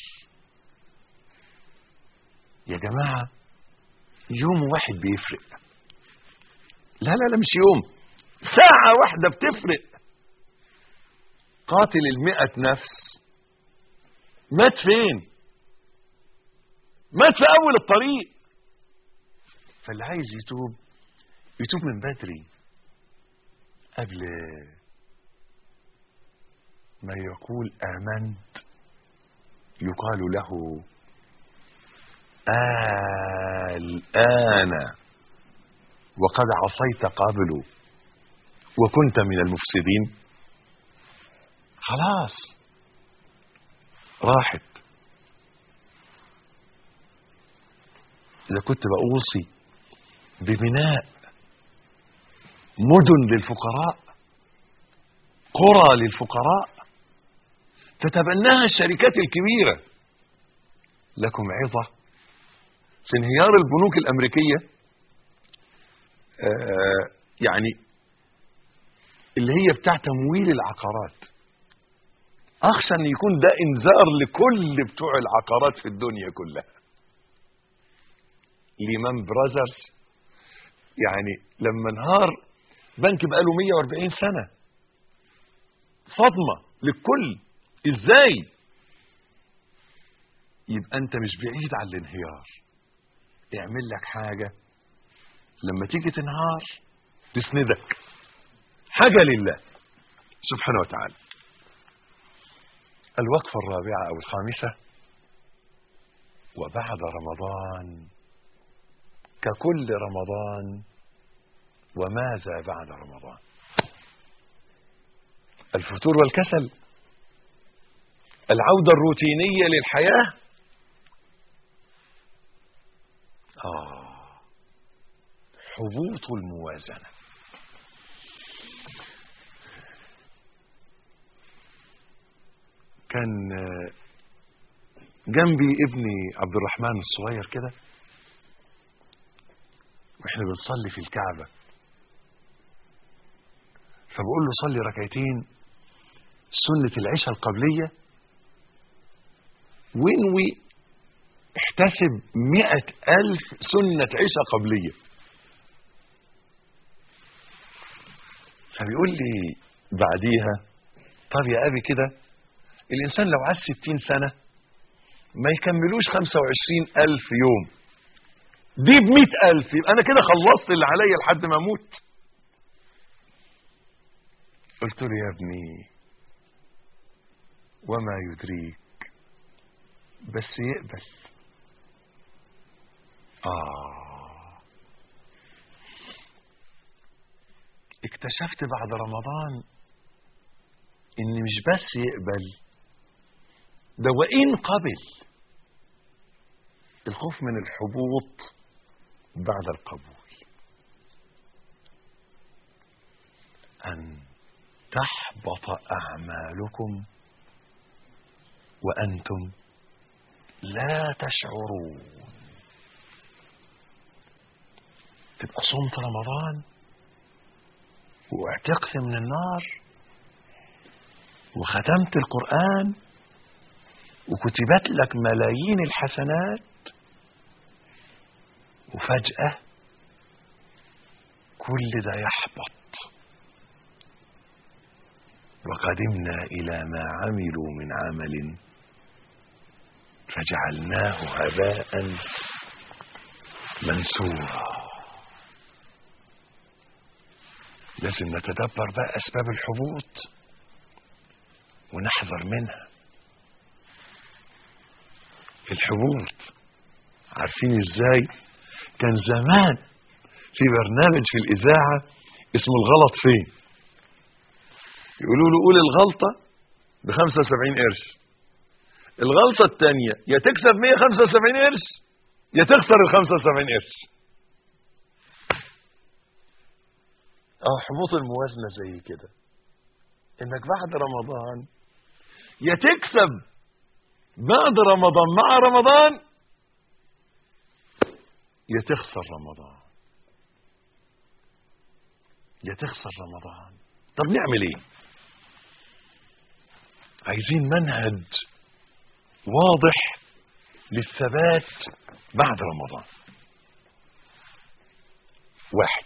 يا جماعة يوم واحد بيفرق لا لا لا مش يوم ساعة واحدة بتفرق قاتل المئة نفس مات فين مات في اول الطريق فاللي عايز يتوب يتوب من بدري قبل ما يقول امنت يقال له آه الآن وقد عصيت قبل وكنت من المفسدين خلاص راحت إذا كنت بأوصي ببناء مدن للفقراء قرى للفقراء تتبناها الشركات الكبيرة لكم عظة في انهيار البنوك الأمريكية آه يعني اللي هي بتاع تمويل العقارات اخشى ان يكون ده انذار لكل بتوع العقارات في الدنيا كلها ليمان براذرز يعني لما انهار بنك بقاله 140 سنة صدمة للكل ازاي يبقى انت مش بعيد عن الانهيار اعمل لك حاجة لما تيجي تنهار تسندك حاجة لله سبحانه وتعالى الوقفة الرابعة أو الخامسة وبعد رمضان ككل رمضان وماذا بعد رمضان الفتور والكسل العودة الروتينية للحياة آه حبوط الموازنة كان آه، جنبي ابني عبد الرحمن الصغير كده واحنا بنصلي في الكعبة فبقول له صلي ركعتين سنة العشاء القبلية وانوي احتسب مئة ألف سنة عشاء قبلية فبيقول لي بعديها طب يا أبي كده الإنسان لو عاش ستين سنة ما يكملوش خمسة وعشرين ألف يوم دي بمئة ألف يبقى أنا كده خلصت اللي عليا لحد ما أموت قلت له يا ابني وما يدريك بس يقبل آه اكتشفت بعد رمضان ان مش بس يقبل ده وان قبل الخوف من الحبوط بعد القبول ان تحبط اعمالكم وانتم لا تشعرون تبقى صمت رمضان واعتقت من النار وختمت القرآن وكتبت لك ملايين الحسنات وفجأة كل ده يحبط وقدمنا إلى ما عملوا من عمل فجعلناه هباء منثورا لازم نتدبر بقى أسباب الحبوط ونحذر منها الحبوط عارفين ازاي كان زمان في برنامج في الإذاعة اسمه الغلط فين يقولوا له قول الغلطة ب 75 قرش الغلطة الثانية يا تكسب 175 قرش يا تخسر ال 75 قرش اه حبوط الموازنة زي كده انك بعد رمضان يا تكسب بعد رمضان مع رمضان يا تخسر رمضان يا تخسر رمضان طب نعمل ايه عايزين منهج واضح للثبات بعد رمضان واحد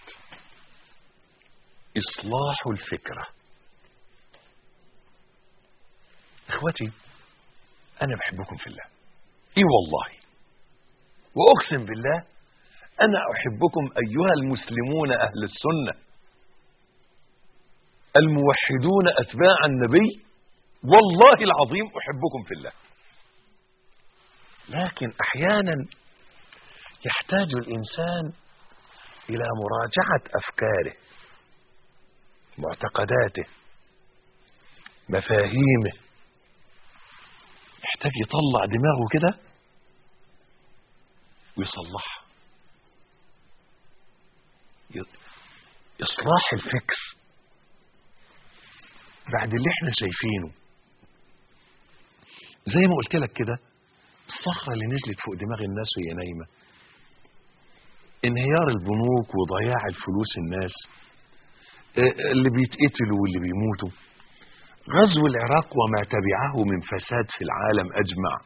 اصلاح الفكره اخوتي انا بحبكم في الله اي والله واقسم بالله انا احبكم ايها المسلمون اهل السنه الموحدون اتباع النبي والله العظيم احبكم في الله لكن احيانا يحتاج الانسان الى مراجعه افكاره معتقداته مفاهيمه يحتاج يطلع دماغه كده ويصلحها اصلاح الفكر بعد اللي احنا شايفينه زي ما قلت لك كده الصخرة اللي نزلت فوق دماغ الناس وهي نايمة انهيار البنوك وضياع الفلوس الناس آه، اللي بيتقتلوا واللي بيموتوا غزو العراق وما تبعه من فساد في العالم أجمع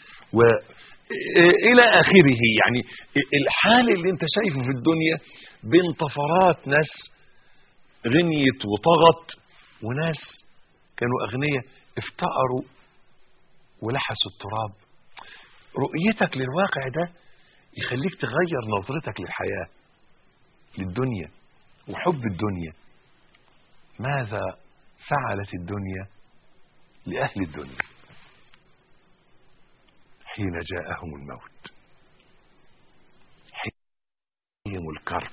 وإلى آخره يعني الحال اللي انت شايفه في الدنيا بين طفرات ناس غنيت وطغت وناس كانوا أغنياء افتقروا ولحسوا التراب رؤيتك للواقع ده يخليك تغير نظرتك للحياة للدنيا وحب الدنيا ماذا فعلت الدنيا لأهل الدنيا حين جاءهم الموت حين الكرب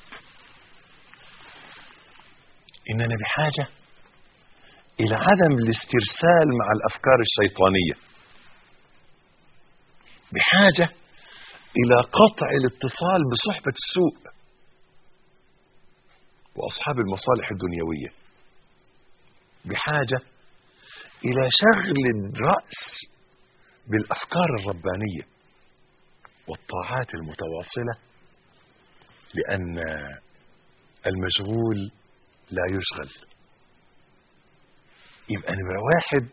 إننا بحاجة إلى عدم الاسترسال مع الأفكار الشيطانية بحاجة إلى قطع الاتصال بصحبة السوء وأصحاب المصالح الدنيوية بحاجة إلى شغل الرأس بالأفكار الربانية والطاعات المتواصلة لأن المشغول لا يشغل يبقى نبقى واحد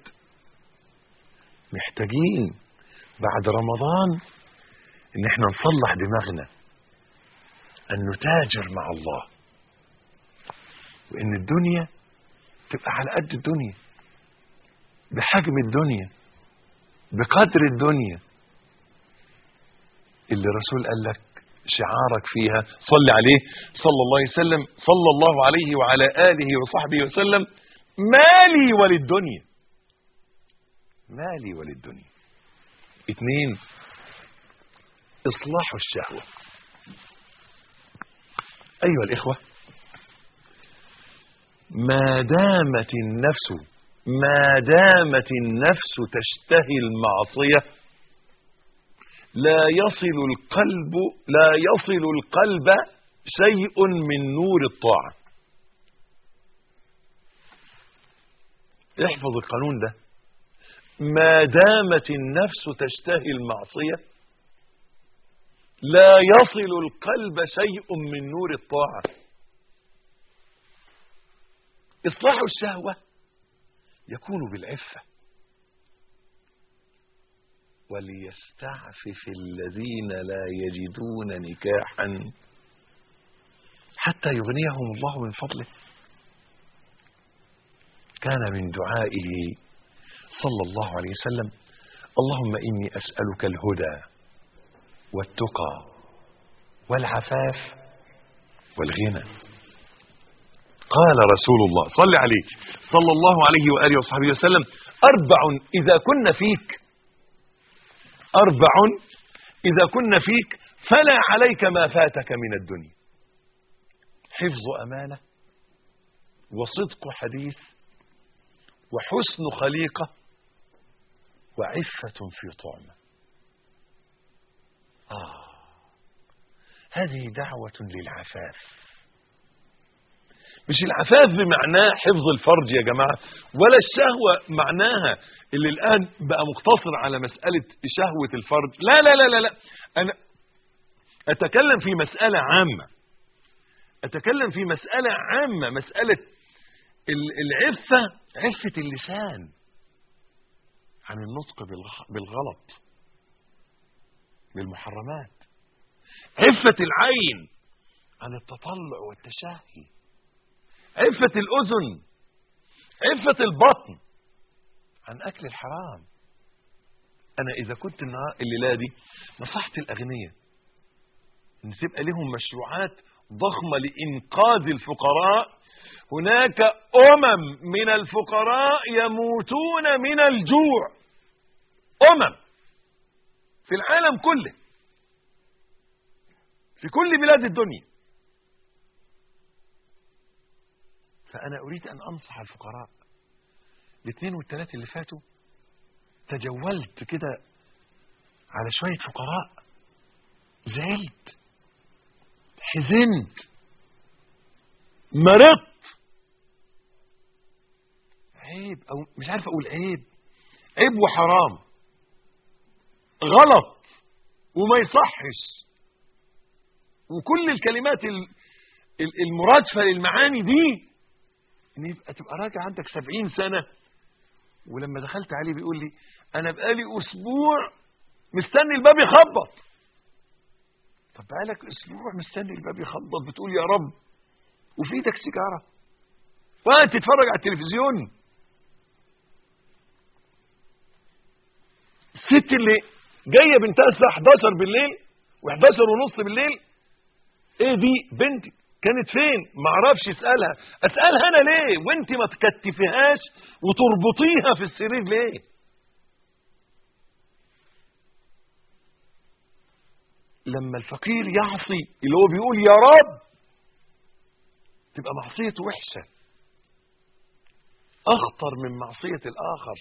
محتاجين بعد رمضان ان احنا نصلح دماغنا ان نتاجر مع الله وان الدنيا تبقى على قد الدنيا بحجم الدنيا بقدر الدنيا اللي الرسول قال لك شعارك فيها صل عليه صلى الله عليه وسلم صلى الله عليه وعلى آله وصحبه وسلم مالي وللدنيا مالي وللدنيا اتنين إصلاح الشهوة أيها الإخوة ما دامت النفس ما دامت النفس تشتهي المعصية لا يصل القلب لا يصل القلب شيء من نور الطاعة احفظ القانون ده ما دامت النفس تشتهي المعصية لا يصل القلب شيء من نور الطاعة إصلاح الشهوة يكون بالعفة وليستعفف الذين لا يجدون نكاحا حتى يغنيهم الله من فضله كان من دعائه صلى الله عليه وسلم اللهم إني أسألك الهدى والتقى والعفاف والغنى قال رسول الله صل عليه صلى الله عليه وآله وصحبه وسلم أربع إذا كن فيك أربع إذا كن فيك فلا عليك ما فاتك من الدنيا حفظ أمانة وصدق حديث وحسن خليقة وعفة في طعمة آه هذه دعوة للعفاف مش العفاف بمعناه حفظ الفرج يا جماعة ولا الشهوة معناها اللي الآن بقى مقتصر على مسألة شهوة الفرج لا لا لا لا, لا. أنا أتكلم في مسألة عامة أتكلم في مسألة عامة مسألة العفة عفة اللسان عن النطق بالغلط بالمحرمات عفة العين عن التطلع والتشهي عفة الأذن عفة البطن عن أكل الحرام أنا إذا كنت الليلة دي نصحت الأغنياء إن تبقى لهم مشروعات ضخمة لإنقاذ الفقراء هناك أمم من الفقراء يموتون من الجوع أمم في العالم كله في كل بلاد الدنيا فأنا أريد أن أنصح الفقراء الاثنين والثلاثة اللي فاتوا تجولت كده على شوية فقراء زعلت حزنت مرضت عيب او مش عارف اقول عيب عيب وحرام غلط وما يصحش وكل الكلمات ال- ال- المرادفة للمعاني دي ان يبقى تبقى راجع عندك سبعين سنة ولما دخلت عليه بيقول لي انا بقالي اسبوع مستني الباب يخبط طب بقالك اسبوع مستني الباب يخبط بتقول يا رب وفي ايدك سيجاره وقاعد تتفرج على التلفزيون الست اللي جايه بنتها الساعه 11 بالليل و11 ونص بالليل ايه دي بنتي كانت فين ما اعرفش اسالها اسالها انا ليه وانت ما تكتفيهاش وتربطيها في السرير ليه لما الفقير يعصي اللي هو بيقول يا رب تبقى معصيته وحشة أخطر من معصية الآخر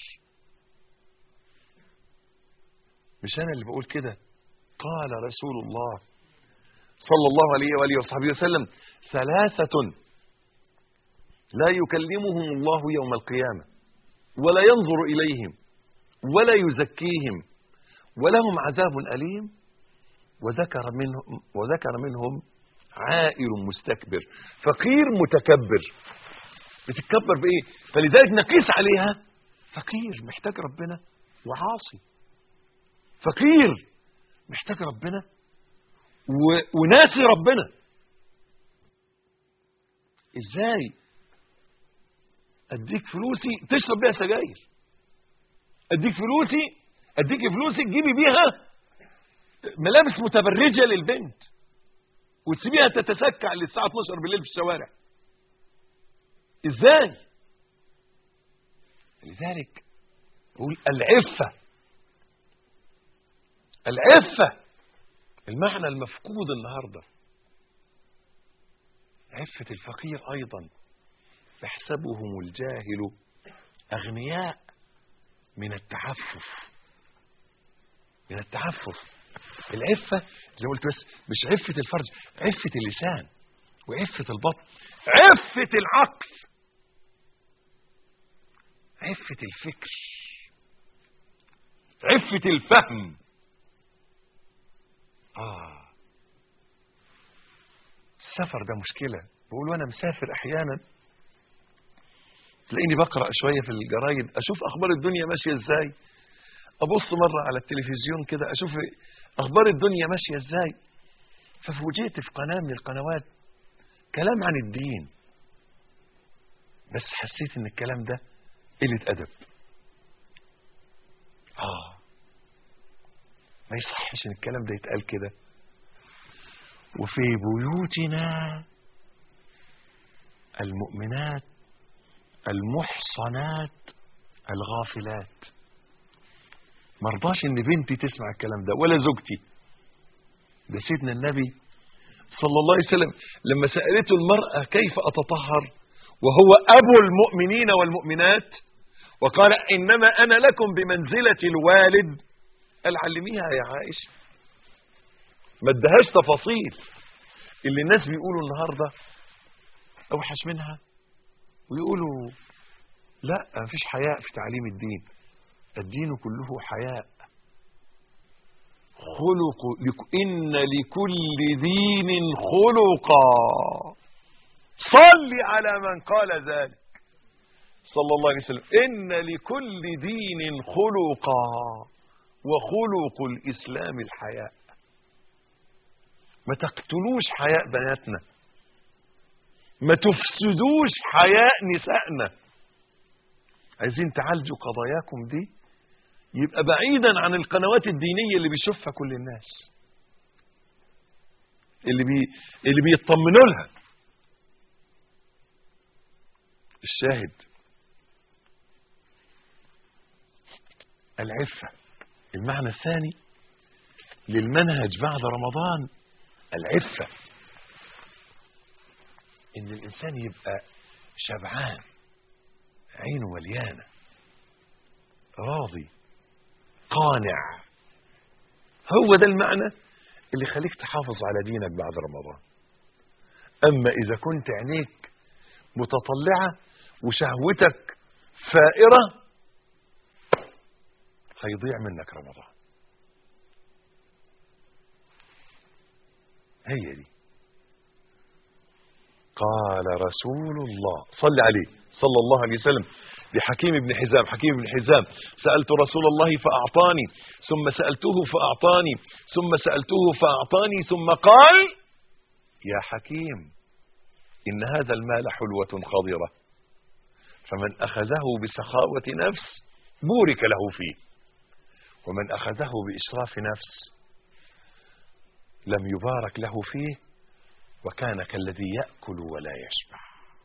مش أنا اللي بقول كده قال رسول الله صلى الله عليه وآله وصحبه وسلم ثلاثة لا يكلمهم الله يوم القيامة ولا ينظر إليهم ولا يزكيهم ولهم عذاب أليم وذكر منهم وذكر منهم عائل مستكبر فقير متكبر بتتكبر بايه فلذلك نقيس عليها فقير محتاج ربنا وعاصي فقير محتاج ربنا و... وناسي ربنا ازاي اديك فلوسي تشرب بيها سجاير اديك فلوسي اديك فلوسي تجيبي بيها ملابس متبرجه للبنت وتسيبيها تتسكع للساعه 12 بالليل في الشوارع ازاي لذلك يقول العفه العفه المعنى المفقود النهارده عفه الفقير ايضا يحسبهم الجاهل اغنياء من التعفف من التعفف العفة زي ما قلت بس مش عفة الفرج عفة اللسان وعفة البطن عفة العقل عفة الفكر عفة الفهم آه السفر ده مشكلة بقول وأنا مسافر أحيانا تلاقيني بقرأ شوية في الجرايد أشوف أخبار الدنيا ماشية إزاي أبص مرة على التلفزيون كده أشوف أخبار الدنيا ماشية إزاي ففوجئت في قناة من القنوات كلام عن الدين بس حسيت إن الكلام ده قلة أدب آه ما يصحش إن الكلام ده يتقال كده وفي بيوتنا المؤمنات المحصنات الغافلات مرضاش ان بنتي تسمع الكلام ده ولا زوجتي ده سيدنا النبي صلى الله عليه وسلم لما سألته المرأة كيف أتطهر وهو أبو المؤمنين والمؤمنات وقال إنما أنا لكم بمنزلة الوالد قال علميها يا عائشة ما ادهاش تفاصيل اللي الناس بيقولوا النهاردة أوحش منها ويقولوا لا مفيش حياء في تعليم الدين الدين كله حياء خلق لك إن لكل دين خلقا صل على من قال ذلك صلى الله عليه وسلم إن لكل دين خلقا وخلق الإسلام الحياء ما تقتلوش حياء بناتنا ما تفسدوش حياء نسائنا عايزين تعالجوا قضاياكم دي يبقى بعيدا عن القنوات الدينية اللي بيشوفها كل الناس اللي بي اللي بيطمنوا لها الشاهد العفة المعنى الثاني للمنهج بعد رمضان العفة ان الانسان يبقى شبعان عينه مليانة راضي قانع هو ده المعنى اللي يخليك تحافظ على دينك بعد رمضان أما إذا كنت عينيك متطلعة وشهوتك فائرة هيضيع منك رمضان هي دي قال رسول الله صل عليه صلى الله عليه وسلم لحكيم بن حزام حكيم بن حزام سألت رسول الله فأعطاني ثم سألته فأعطاني ثم سألته فأعطاني ثم قال يا حكيم إن هذا المال حلوة خضرة فمن أخذه بسخاوة نفس بورك له فيه ومن أخذه بإشراف نفس لم يبارك له فيه وكان كالذي يأكل ولا يشبع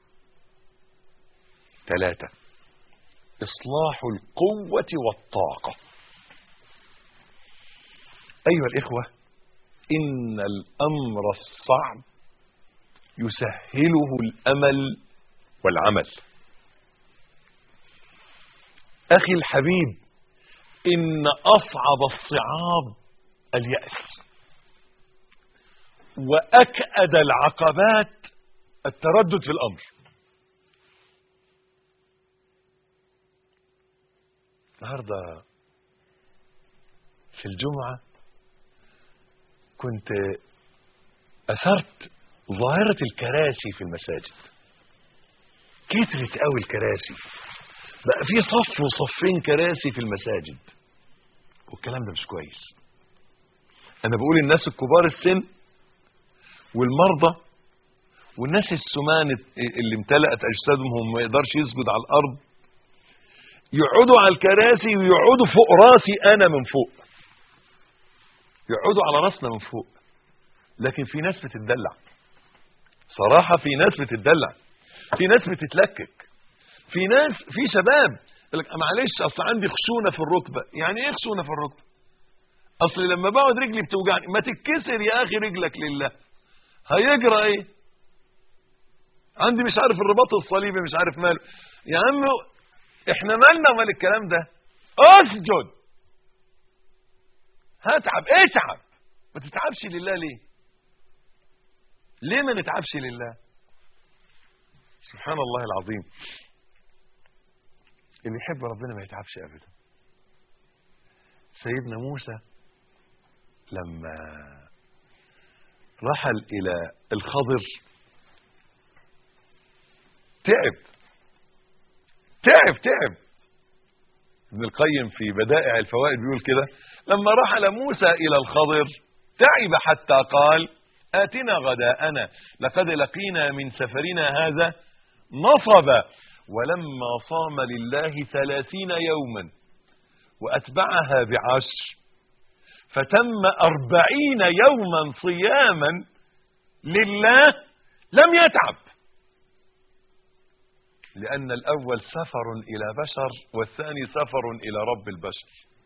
ثلاثة إصلاح القوة والطاقة أيها الإخوة إن الأمر الصعب يسهله الأمل والعمل أخي الحبيب إن أصعب الصعاب اليأس وأكأد العقبات التردد في الأمر النهاردة في الجمعة كنت أثرت ظاهرة الكراسي في المساجد كترت قوي الكراسي بقى في صف وصفين كراسي في المساجد والكلام ده مش كويس انا بقول الناس الكبار السن والمرضى والناس السمان اللي امتلأت اجسادهم وما يقدرش يسجد على الارض يقعدوا على الكراسي ويقعدوا فوق راسي انا من فوق يقعدوا على راسنا من فوق لكن في ناس بتتدلع صراحة في ناس بتتدلع في ناس بتتلكك في ناس في شباب يقول لك معلش اصل عندي خشونه في الركبه يعني ايه خشونه في الركبه اصل لما بقعد رجلي بتوجعني ما تتكسر يا اخي رجلك لله هيجرى ايه عندي مش عارف الرباط الصليبي مش عارف ماله يا عم احنا مالنا ومال الكلام ده اسجد هتعب اتعب ما تتعبش لله ليه ليه ما نتعبش لله سبحان الله العظيم اللي يحب ربنا ما يتعبش ابدا سيدنا موسى لما رحل الى الخضر تعب تعب تعب ابن القيم في بدائع الفوائد بيقول كده لما رحل موسى الى الخضر تعب حتى قال آتنا غداءنا لقد لقينا من سفرنا هذا نصبا ولما صام لله ثلاثين يوما وأتبعها بعشر فتم أربعين يوما صياما لله لم يتعب لأن الأول سفر إلى بشر والثاني سفر إلى رب البشر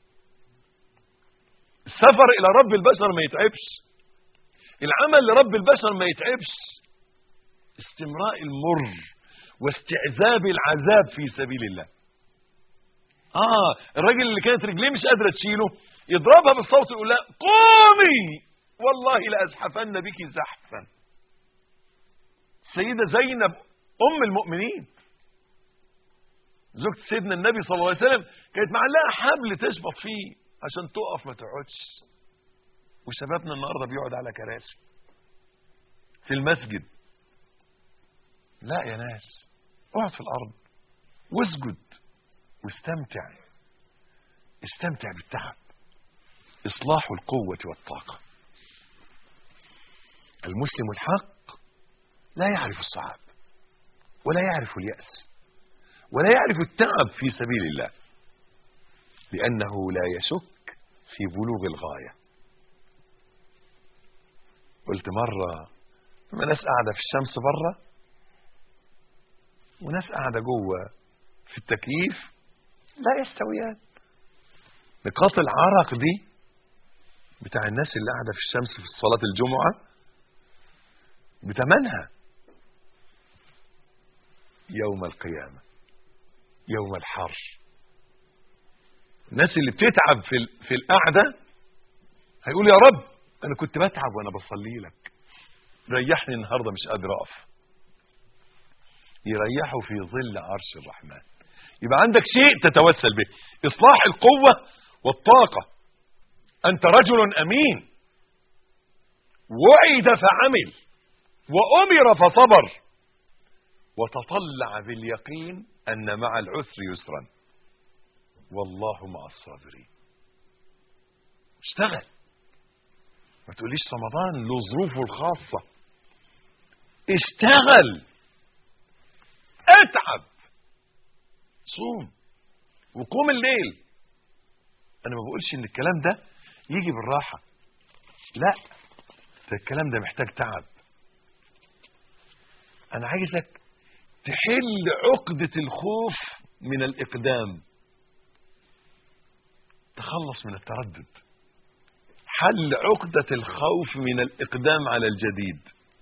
السفر إلى رب البشر ما يتعبش العمل لرب البشر ما يتعبش استمراء المر واستعذاب العذاب في سبيل الله اه الراجل اللي كانت رجليه مش قادره تشيله يضربها بالصوت يقول لها قومي والله لازحفن بك زحفا سيده زينب ام المؤمنين زوجة سيدنا النبي صلى الله عليه وسلم كانت معلقه حبل تشبط فيه عشان تقف ما تقعدش وشبابنا النهارده بيقعد على كراسي في المسجد لا يا ناس اقعد في الارض واسجد واستمتع استمتع بالتعب اصلاح القوة والطاقة المسلم الحق لا يعرف الصعاب ولا يعرف اليأس ولا يعرف التعب في سبيل الله لأنه لا يشك في بلوغ الغاية قلت مرة لما ناس قاعدة في الشمس بره وناس قاعدة جوه في التكييف لا يستويان نقاط العرق دي بتاع الناس اللي قاعدة في الشمس في صلاة الجمعة بتمنها يوم القيامة يوم الحر الناس اللي بتتعب في ال- في القعدة هيقول يا رب انا كنت بتعب وانا بصلي لك ريحني النهارده مش قادر اقف يريحوا في ظل عرش الرحمن يبقى عندك شيء تتوسل به اصلاح القوة والطاقة انت رجل امين وعد فعمل وامر فصبر وتطلع باليقين أن مع العسر يسرا والله مع الصابرين اشتغل ما تقوليش رمضان له ظروفه الخاصة اشتغل اتعب صوم وقوم الليل انا ما بقولش ان الكلام ده يجي بالراحة لا ده الكلام ده محتاج تعب انا عايزك تحل عقدة الخوف من الاقدام تخلص من التردد حل عقدة الخوف من الاقدام على الجديد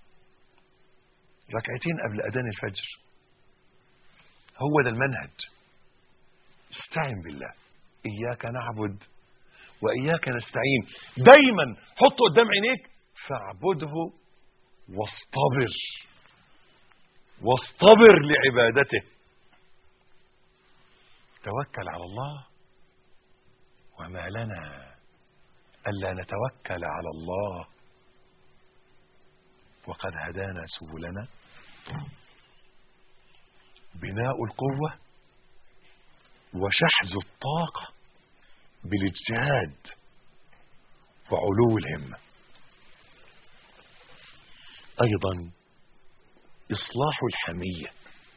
ركعتين قبل اذان الفجر هو ده المنهج استعن بالله اياك نعبد واياك نستعين دايما حطه قدام عينيك فاعبده واصطبر واصطبر لعبادته توكل على الله وما لنا الا نتوكل على الله وقد هدانا سبلنا بناء القوه وشحذ الطاقه بالاجتهاد وعلو الهمه ايضا اصلاح الحميه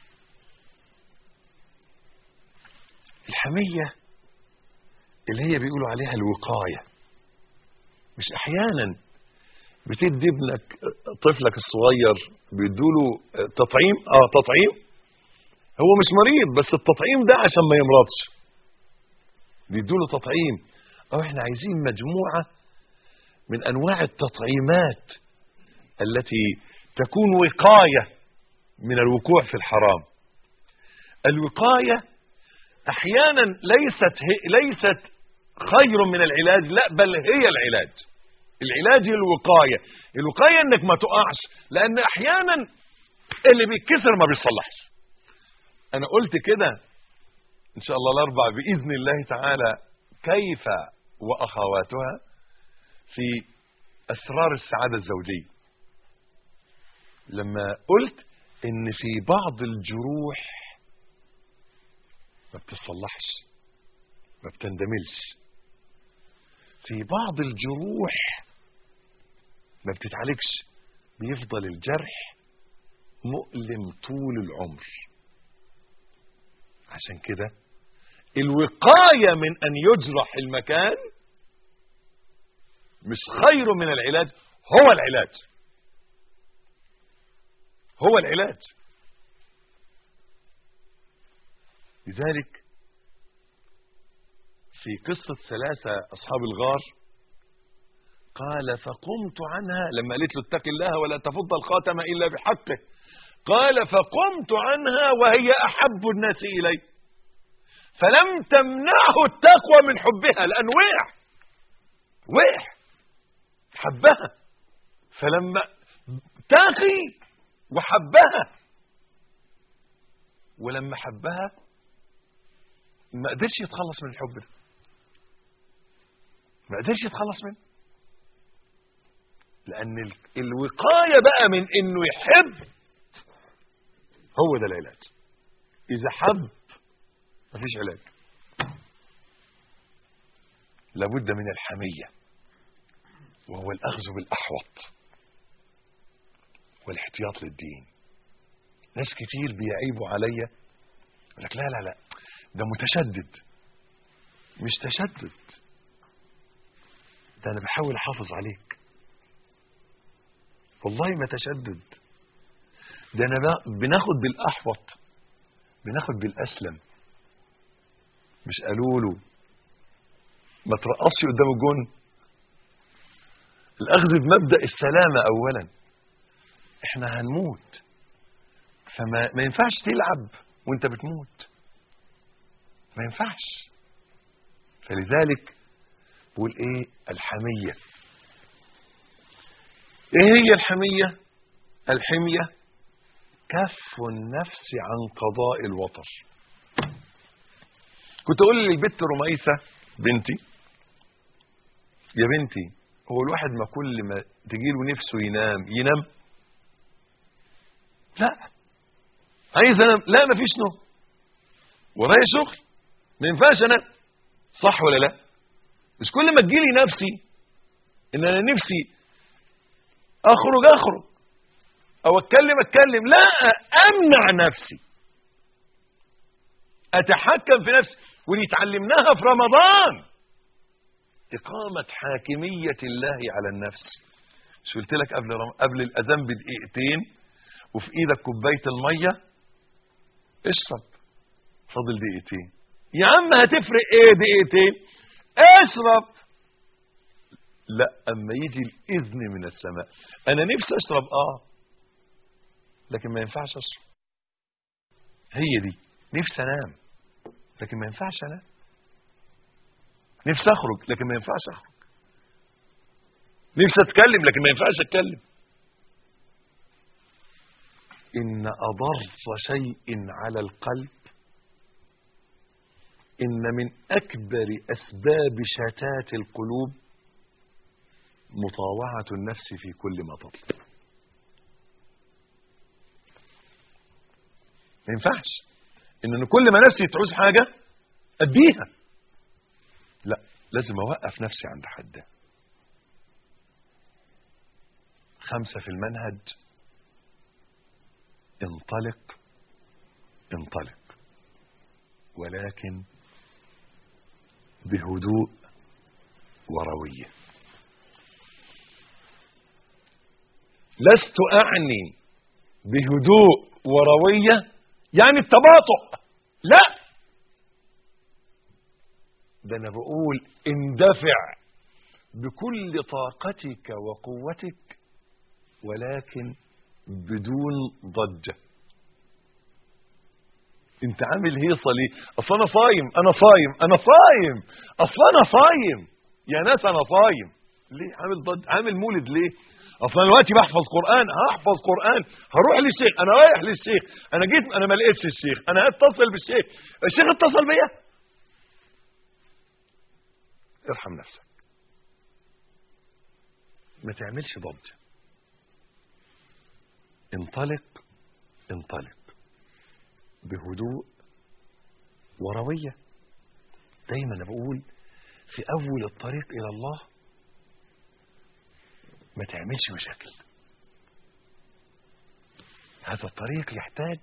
الحميه اللي هي بيقولوا عليها الوقايه مش احيانا بتدي ابنك طفلك الصغير بيدوله تطعيم اه تطعيم هو مش مريض بس التطعيم ده عشان ما يمرضش بيدوله تطعيم او احنا عايزين مجموعه من انواع التطعيمات التي تكون وقايه من الوقوع في الحرام الوقايه احيانا ليست هي ليست خير من العلاج لا بل هي العلاج العلاج هي الوقايه الوقايه انك ما تقعش لان احيانا اللي بيتكسر ما بيصلحش انا قلت كده ان شاء الله الاربع باذن الله تعالى كيف واخواتها في اسرار السعاده الزوجيه لما قلت ان في بعض الجروح ما بتتصلحش ما بتندملش في بعض الجروح ما بتتعالجش بيفضل الجرح مؤلم طول العمر عشان كده الوقاية من أن يجرح المكان مش خير من العلاج هو العلاج هو العلاج لذلك في قصة ثلاثة أصحاب الغار قال فقمت عنها لما قالت له اتق الله ولا تفض الخاتم إلا بحقه قال فقمت عنها وهي أحب الناس إلي فلم تمنعه التقوى من حبها لأن وقع وقع حبها فلما تاقي وحبها ولما حبها ما قدرش يتخلص من الحب ده ما قدرش يتخلص منه لأن ال- الوقاية بقى من إنه يحب هو ده العلاج إذا حب مفيش علاج لابد من الحمية وهو الأخذ بالأحوط والاحتياط للدين ناس كتير بيعيبوا عليا يقول لك لا لا لا ده متشدد مش تشدد ده انا بحاول احافظ عليك والله ما تشدد ده انا ب- بناخد بالاحوط بناخد بالاسلم مش قالوا له ما ترقصش قدام الجون الاخذ بمبدا السلامه اولا احنا هنموت فما ما ينفعش تلعب وانت بتموت ما ينفعش فلذلك بقول ايه الحمية ايه هي الحمية الحمية كف النفس عن قضاء الوطر كنت اقول للبت رميسة بنتي يا بنتي هو الواحد ما كل ما تجيله نفسه ينام ينام لا عايز انام لا مفيش نوم ورايا شغل ما ينفعش انام صح ولا لا مش كل ما تجيلي نفسي ان انا نفسي اخرج اخرج او اتكلم اتكلم لا امنع نفسي اتحكم في نفسي ودي اتعلمناها في رمضان اقامه حاكميه الله على النفس مش قلت لك قبل رم... قبل الاذان بدقيقتين وفي ايدك كوبايه الميه اشرب فاضل دقيقتين يا عم هتفرق ايه دقيقتين اشرب لا اما يجي الاذن من السماء انا نفسي اشرب اه لكن ما ينفعش اشرب هي دي نفسي انام لكن ما ينفعش انام نفسي اخرج لكن ما ينفعش اخرج نفسي اتكلم لكن ما ينفعش اتكلم ان اضر شيء على القلب ان من اكبر اسباب شتات القلوب مطاوعه النفس في كل ما تطلب ما ينفعش ان أنا كل ما نفسي تعوز حاجه اديها لا لازم اوقف نفسي عند حدها خمسه في المنهج انطلق انطلق ولكن بهدوء ورويه لست اعني بهدوء ورويه يعني التباطؤ لا ده انا بقول اندفع بكل طاقتك وقوتك ولكن بدون ضجه انت عامل هيصه ليه اصل انا صايم انا صايم انا صايم اصل انا صايم يا ناس انا صايم ليه عامل ضج عامل مولد ليه اصل انا دلوقتي بحفظ قران هحفظ قران هروح للشيخ انا رايح للشيخ انا جيت انا ما لقيتش الشيخ انا هتصل بالشيخ الشيخ اتصل بيا ارحم نفسك ما تعملش ضجه انطلق انطلق بهدوء ورويه دايما أنا بقول في اول الطريق الى الله ما تعملش مشاكل هذا الطريق يحتاج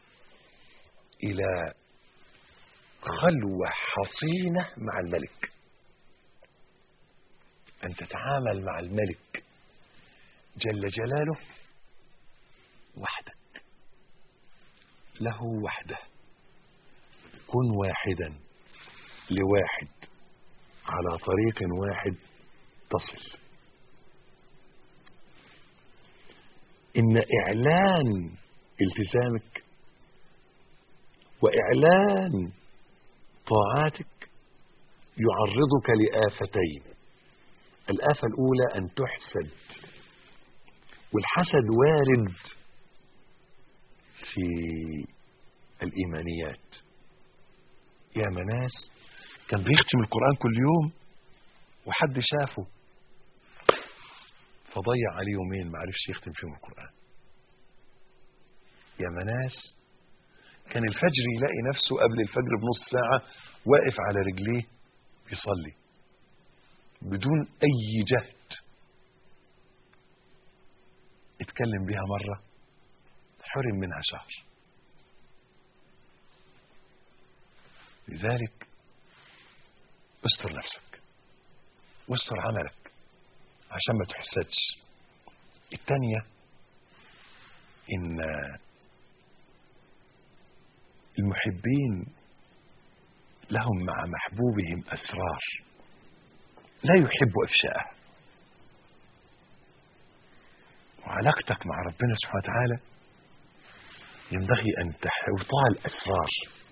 الى خلوه حصينه مع الملك ان تتعامل مع الملك جل جلاله وحدك له وحده كن واحدا لواحد على طريق واحد تصل ان اعلان التزامك واعلان طاعاتك يعرضك لافتين الافه الاولى ان تحسد والحسد وارد في الايمانيات يا مناس كان بيختم القران كل يوم وحد شافه فضيع عليه يومين ما عرفش يختم فيهم القرآن يا مناس كان الفجر يلاقي نفسه قبل الفجر بنص ساعة واقف على رجليه بيصلي بدون أي جهد اتكلم بها مرة حرم منها شهر لذلك استر نفسك واستر عملك عشان ما تحسدش التانية ان المحبين لهم مع محبوبهم اسرار لا يحب افشاءها وعلاقتك مع ربنا سبحانه وتعالى ينبغي ان تحوطها الاسرار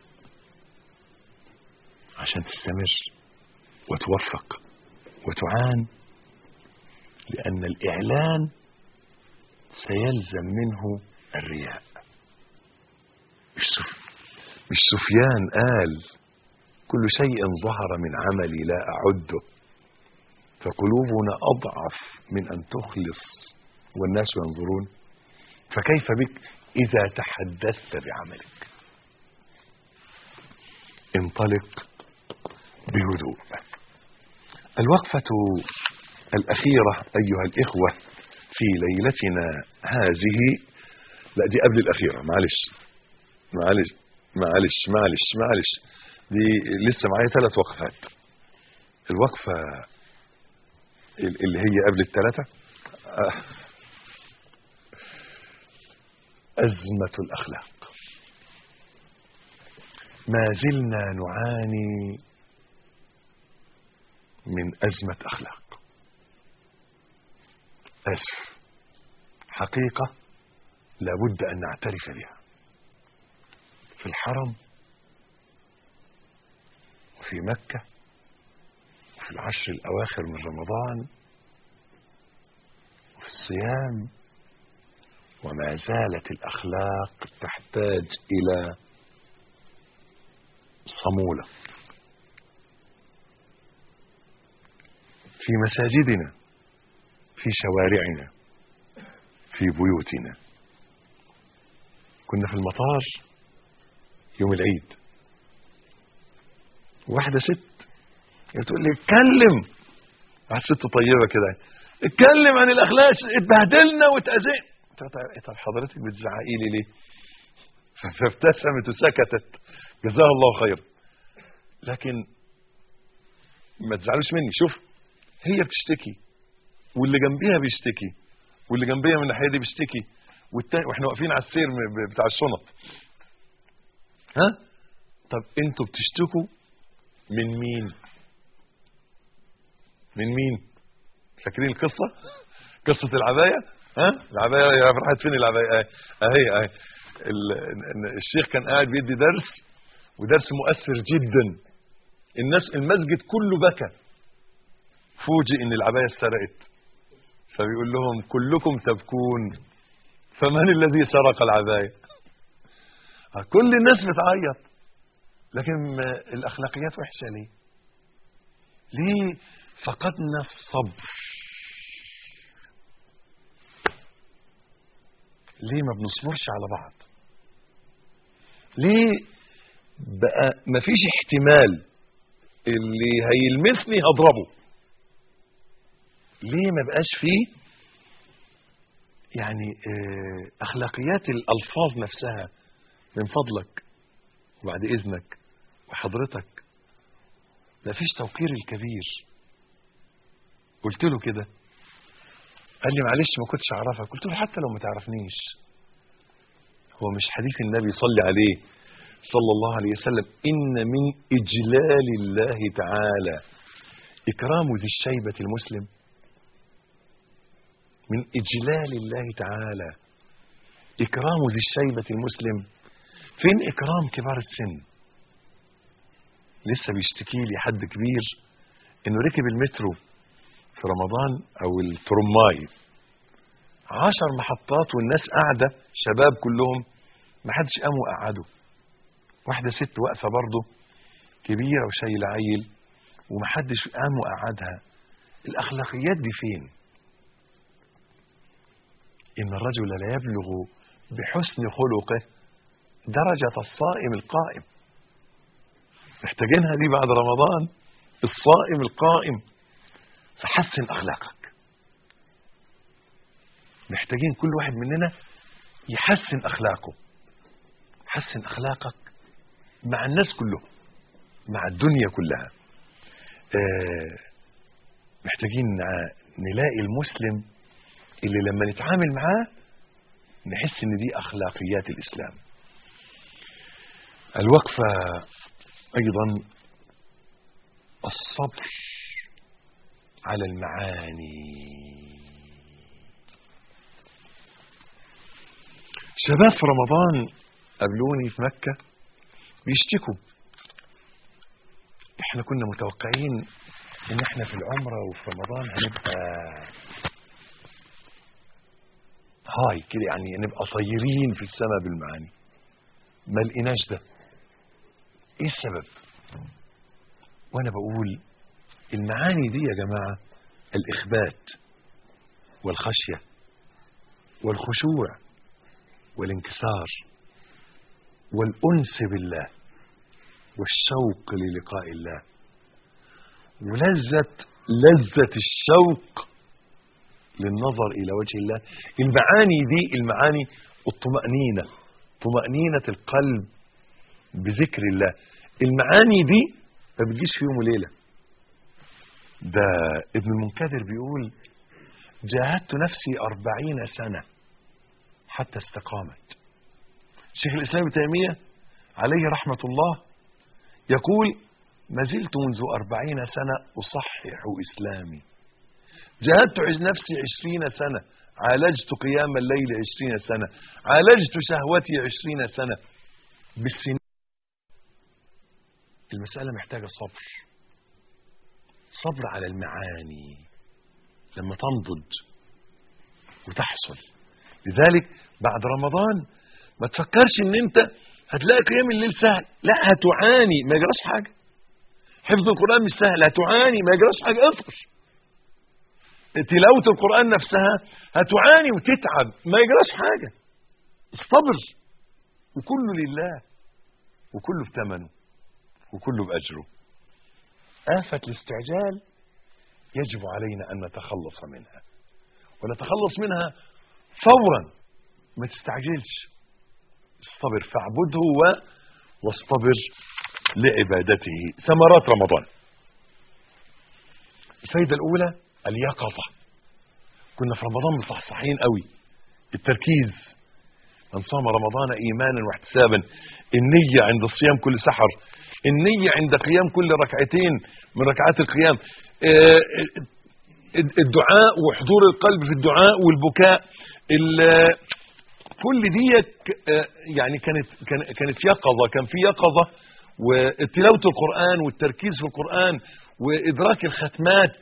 عشان تستمر وتوفق وتعان لأن الإعلان سيلزم منه الرياء مش, سف... مش سفيان قال كل شيء ظهر من عملي لا أعده فقلوبنا أضعف من أن تخلص والناس ينظرون فكيف بك إذا تحدثت بعملك انطلق بهدوء الوقفة الأخيرة أيها الإخوة في ليلتنا هذه لا دي قبل الأخيرة معلش معلش معلش معلش معلش دي لسه معايا ثلاث وقفات الوقفة ال- اللي هي قبل الثلاثة آه. أزمة الأخلاق ما زلنا نعاني من أزمة أخلاق أسف حقيقة لابد أن نعترف بها في الحرم وفي مكة وفي العشر الأواخر من رمضان وفي الصيام وما زالت الأخلاق تحتاج إلى صمولة في مساجدنا في شوارعنا في بيوتنا كنا في المطار يوم العيد واحدة ست تقول لي اتكلم واحدة ست طيبة كده اتكلم عن الأخلاق اتبهدلنا واتأذينا طب- طب حضرتك بتزعقي لي ليه فابتسمت وسكتت جزاها الله خير لكن ما تزعلوش مني شوف هي بتشتكي واللي جنبيها بيشتكي واللي جنبيها من الناحيه دي بيشتكي والتاني واحنا واقفين على السير م- بتاع الشنط ها طب انتوا بتشتكوا من مين من مين فاكرين القصه قصه العبايه ها العبايه يا راحت فين العبايه اهي اهي اهي ال- ال- الشيخ كان قاعد بيدي درس ودرس مؤثر جدا الناس المسجد كله بكى فوجئ ان العبايه اتسرقت فبيقول لهم كلكم تبكون فمن الذي سرق العبايه كل الناس بتعيط لكن الاخلاقيات وحشه ليه ليه فقدنا الصبر ليه ما بنصبرش على بعض ليه بقى مفيش احتمال اللي هيلمسني هضربه ليه ما بقاش فيه يعني آه، اخلاقيات الالفاظ نفسها من فضلك وبعد اذنك وحضرتك ما فيش توقير الكبير قلت له كده قال لي معلش ما كنتش اعرفك قلت له حتى لو ما تعرفنيش هو مش حديث النبي صلى عليه صلى الله عليه وسلم ان من اجلال الله تعالى اكرام ذي الشيبه المسلم من اجلال الله تعالى اكرام ذي الشيبه المسلم فين اكرام كبار السن لسه بيشتكي لي حد كبير انه ركب المترو في رمضان او الترماي عشر محطات والناس قاعده شباب كلهم ما حدش قام وقعده واحده ست واقفه برضه كبيره وشايله عيل ومحدش قام وقعدها الاخلاقيات دي فين ان الرجل لا يبلغ بحسن خلقه درجه الصائم القائم محتاجينها دي بعد رمضان الصائم القائم فحسن اخلاقك محتاجين كل واحد مننا يحسن اخلاقه حسن اخلاقك مع الناس كلهم مع الدنيا كلها آه، محتاجين نع- نلاقي المسلم اللي لما نتعامل معاه نحس ان دي اخلاقيات الاسلام الوقفه ايضا الصبر على المعاني شباب في رمضان قابلوني في مكة بيشتكوا احنا كنا متوقعين ان احنا في العمرة وفي رمضان هنبقى هاي كده يعني نبقى طايرين في السماء بالمعاني ما لقيناش ده ايه السبب وانا بقول المعاني دي يا جماعة الإخبات والخشية والخشوع والانكسار والأنس بالله والشوق للقاء الله ولذة لذة الشوق للنظر إلى وجه الله المعاني دي المعاني الطمأنينة طمأنينة القلب بذكر الله المعاني دي ما بتجيش في يوم وليلة ده ابن المنكدر بيقول جاهدت نفسي أربعين سنة حتى استقامت شيخ الإسلام ابن تيمية عليه رحمة الله يقول ما زلت منذ أربعين سنة أصحح إسلامي جاهدت نفسي عشرين سنة عالجت قيام الليل عشرين سنة عالجت شهوتي عشرين سنة بالسنين المسألة محتاجة صبر صبر على المعاني لما تنضج وتحصل لذلك بعد رمضان ما تفكرش ان انت هتلاقي قيام الليل سهل لا هتعاني ما يجراش حاجة حفظ القرآن مش سهل هتعاني ما يجراش حاجة اصبر تلاوة القرآن نفسها هتعاني وتتعب ما يجراش حاجة اصطبر وكله لله وكله بثمنه وكله بأجره آفة الاستعجال يجب علينا أن نتخلص منها ونتخلص منها فورا ما تستعجلش اصطبر فاعبده و واصطبر لعبادته ثمرات رمضان الفايدة الأولى اليقظة كنا في رمضان مصحصحين قوي التركيز من صام رمضان إيمانا واحتسابا النية عند الصيام كل سحر النية عند قيام كل ركعتين من ركعات القيام الدعاء وحضور القلب في الدعاء والبكاء كل دي يعني كانت كانت يقظة كان في يقظة وتلاوة القرآن والتركيز في القرآن وإدراك الختمات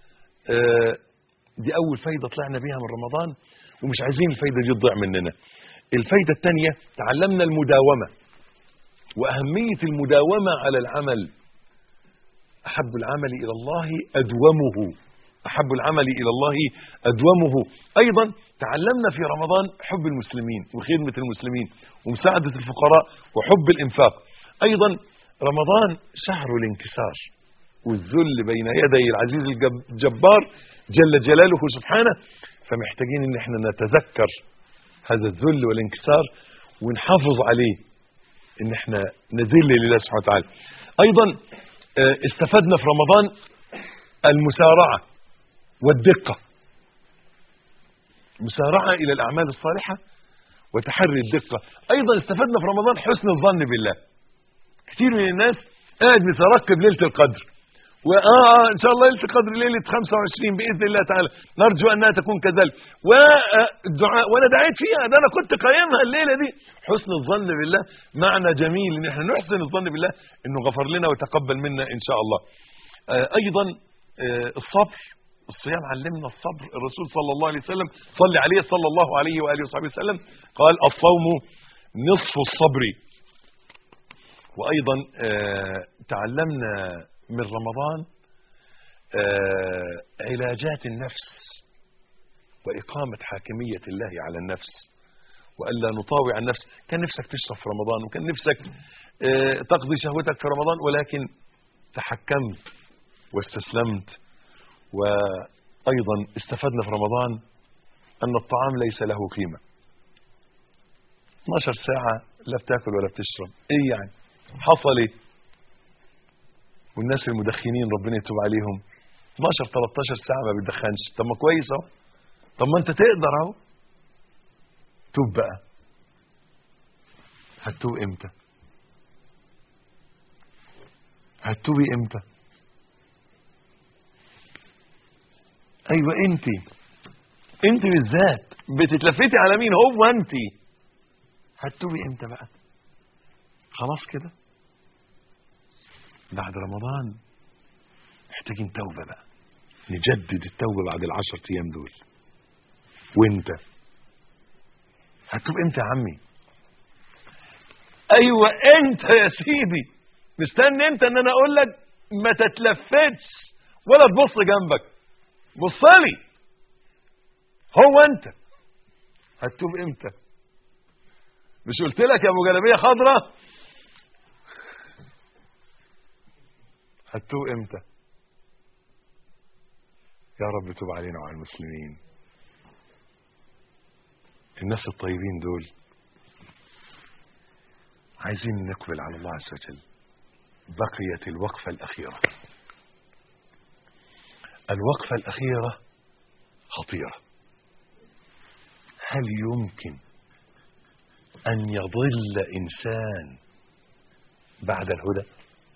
دي أول فايدة طلعنا بيها من رمضان ومش عايزين الفايدة دي تضيع مننا الفايدة الثانية تعلمنا المداومة وأهمية المداومة على العمل أحب العمل إلى الله أدومه أحب العمل إلى الله أدومه أيضا تعلمنا في رمضان حب المسلمين وخدمة المسلمين ومساعدة الفقراء وحب الإنفاق أيضا رمضان شهر الانكسار والذل بين يدي العزيز الجبار جل جلاله سبحانه فمحتاجين ان احنا نتذكر هذا الذل والانكسار ونحافظ عليه ان احنا نذل لله سبحانه وتعالى ايضا استفدنا في رمضان المسارعة والدقة مسارعة الى الاعمال الصالحة وتحري الدقة ايضا استفدنا في رمضان حسن الظن بالله كثير من الناس قاعد مترقب ليلة القدر وآه إن شاء الله ليلة القدر ليلة 25 بإذن الله تعالى نرجو أنها تكون كذلك والدعاء وأنا دعيت فيها ده أنا كنت قايمها الليلة دي حسن الظن بالله معنى جميل إن احنا نحسن الظن بالله إنه غفر لنا وتقبل منا إن شاء الله أيضا الصبر الصيام علمنا الصبر الرسول صلى الله عليه وسلم صلي عليه صلى الله عليه وآله وصحبه وسلم قال الصوم نصف الصبر وأيضا تعلمنا من رمضان علاجات النفس وإقامة حاكمية الله على النفس وألا نطاوع النفس كان نفسك تشرب في رمضان وكان نفسك تقضي شهوتك في رمضان ولكن تحكمت واستسلمت وأيضا استفدنا في رمضان أن الطعام ليس له قيمة 12 ساعة لا بتاكل ولا بتشرب ايه يعني حصل ايه والناس المدخنين ربنا يتوب عليهم 12 13 ساعه ما بتدخنش طب ما كويس اهو طب ما انت تقدر اهو توب بقى هتتوب امتى هتتوبي امتى ايوه انت انت بالذات بتتلفتي على مين هو انت هتتوبي امتى بقى خلاص كده بعد رمضان محتاجين توبة بقى نجدد التوبة بعد العشر ايام دول وانت هتتوب امتى يا عمي ايوه انت يا سيدي مستني انت ان انا اقول لك ما تتلفتش ولا تبص جنبك بصلي هو انت هتتوب امتى مش قلت لك يا ابو جلابيه خضراء هتوه امتى يا رب تب علينا وعلى المسلمين الناس الطيبين دول عايزين نقبل على الله عز وجل بقيت الوقفة الأخيرة الوقفة الأخيرة خطيرة هل يمكن أن يضل إنسان بعد الهدى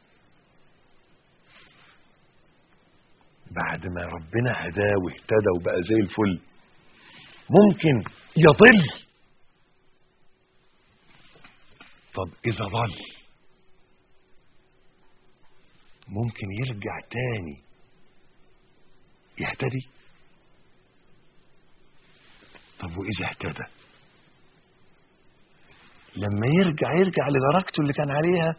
بعد ما ربنا هداه واهتدى وبقى زي الفل ممكن يضل طب إذا ضل ممكن يرجع تاني يهتدي طب وإذا اهتدى لما يرجع يرجع لدرجته اللي كان عليها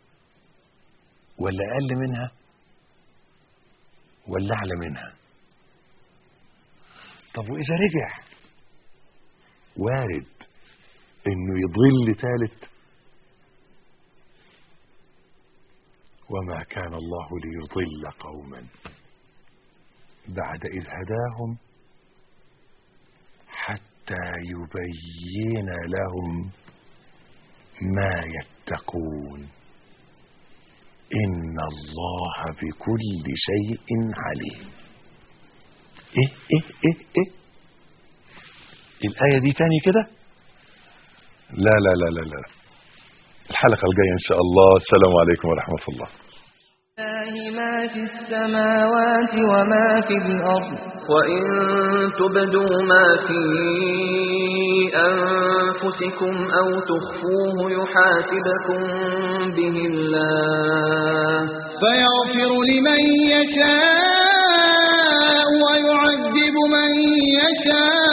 ولا أقل منها ولا أعلى منها طب وإذا رجع وارد إنه يضل ثالث وما كان الله ليضل قوما بعد إذ هداهم حتى يبين لهم ما يتقون إن الله بكل شيء عليم إيه إيه إيه إيه الآية دي تاني كده لا لا لا لا لا الحلقة الجاية إن شاء الله السلام عليكم ورحمة الله لله ما في السماوات وما في الأرض وإن تبدوا ما في أنفسكم أو تخفوه يحاسبكم به الله فيغفر لمن يشاء ويعذب من يشاء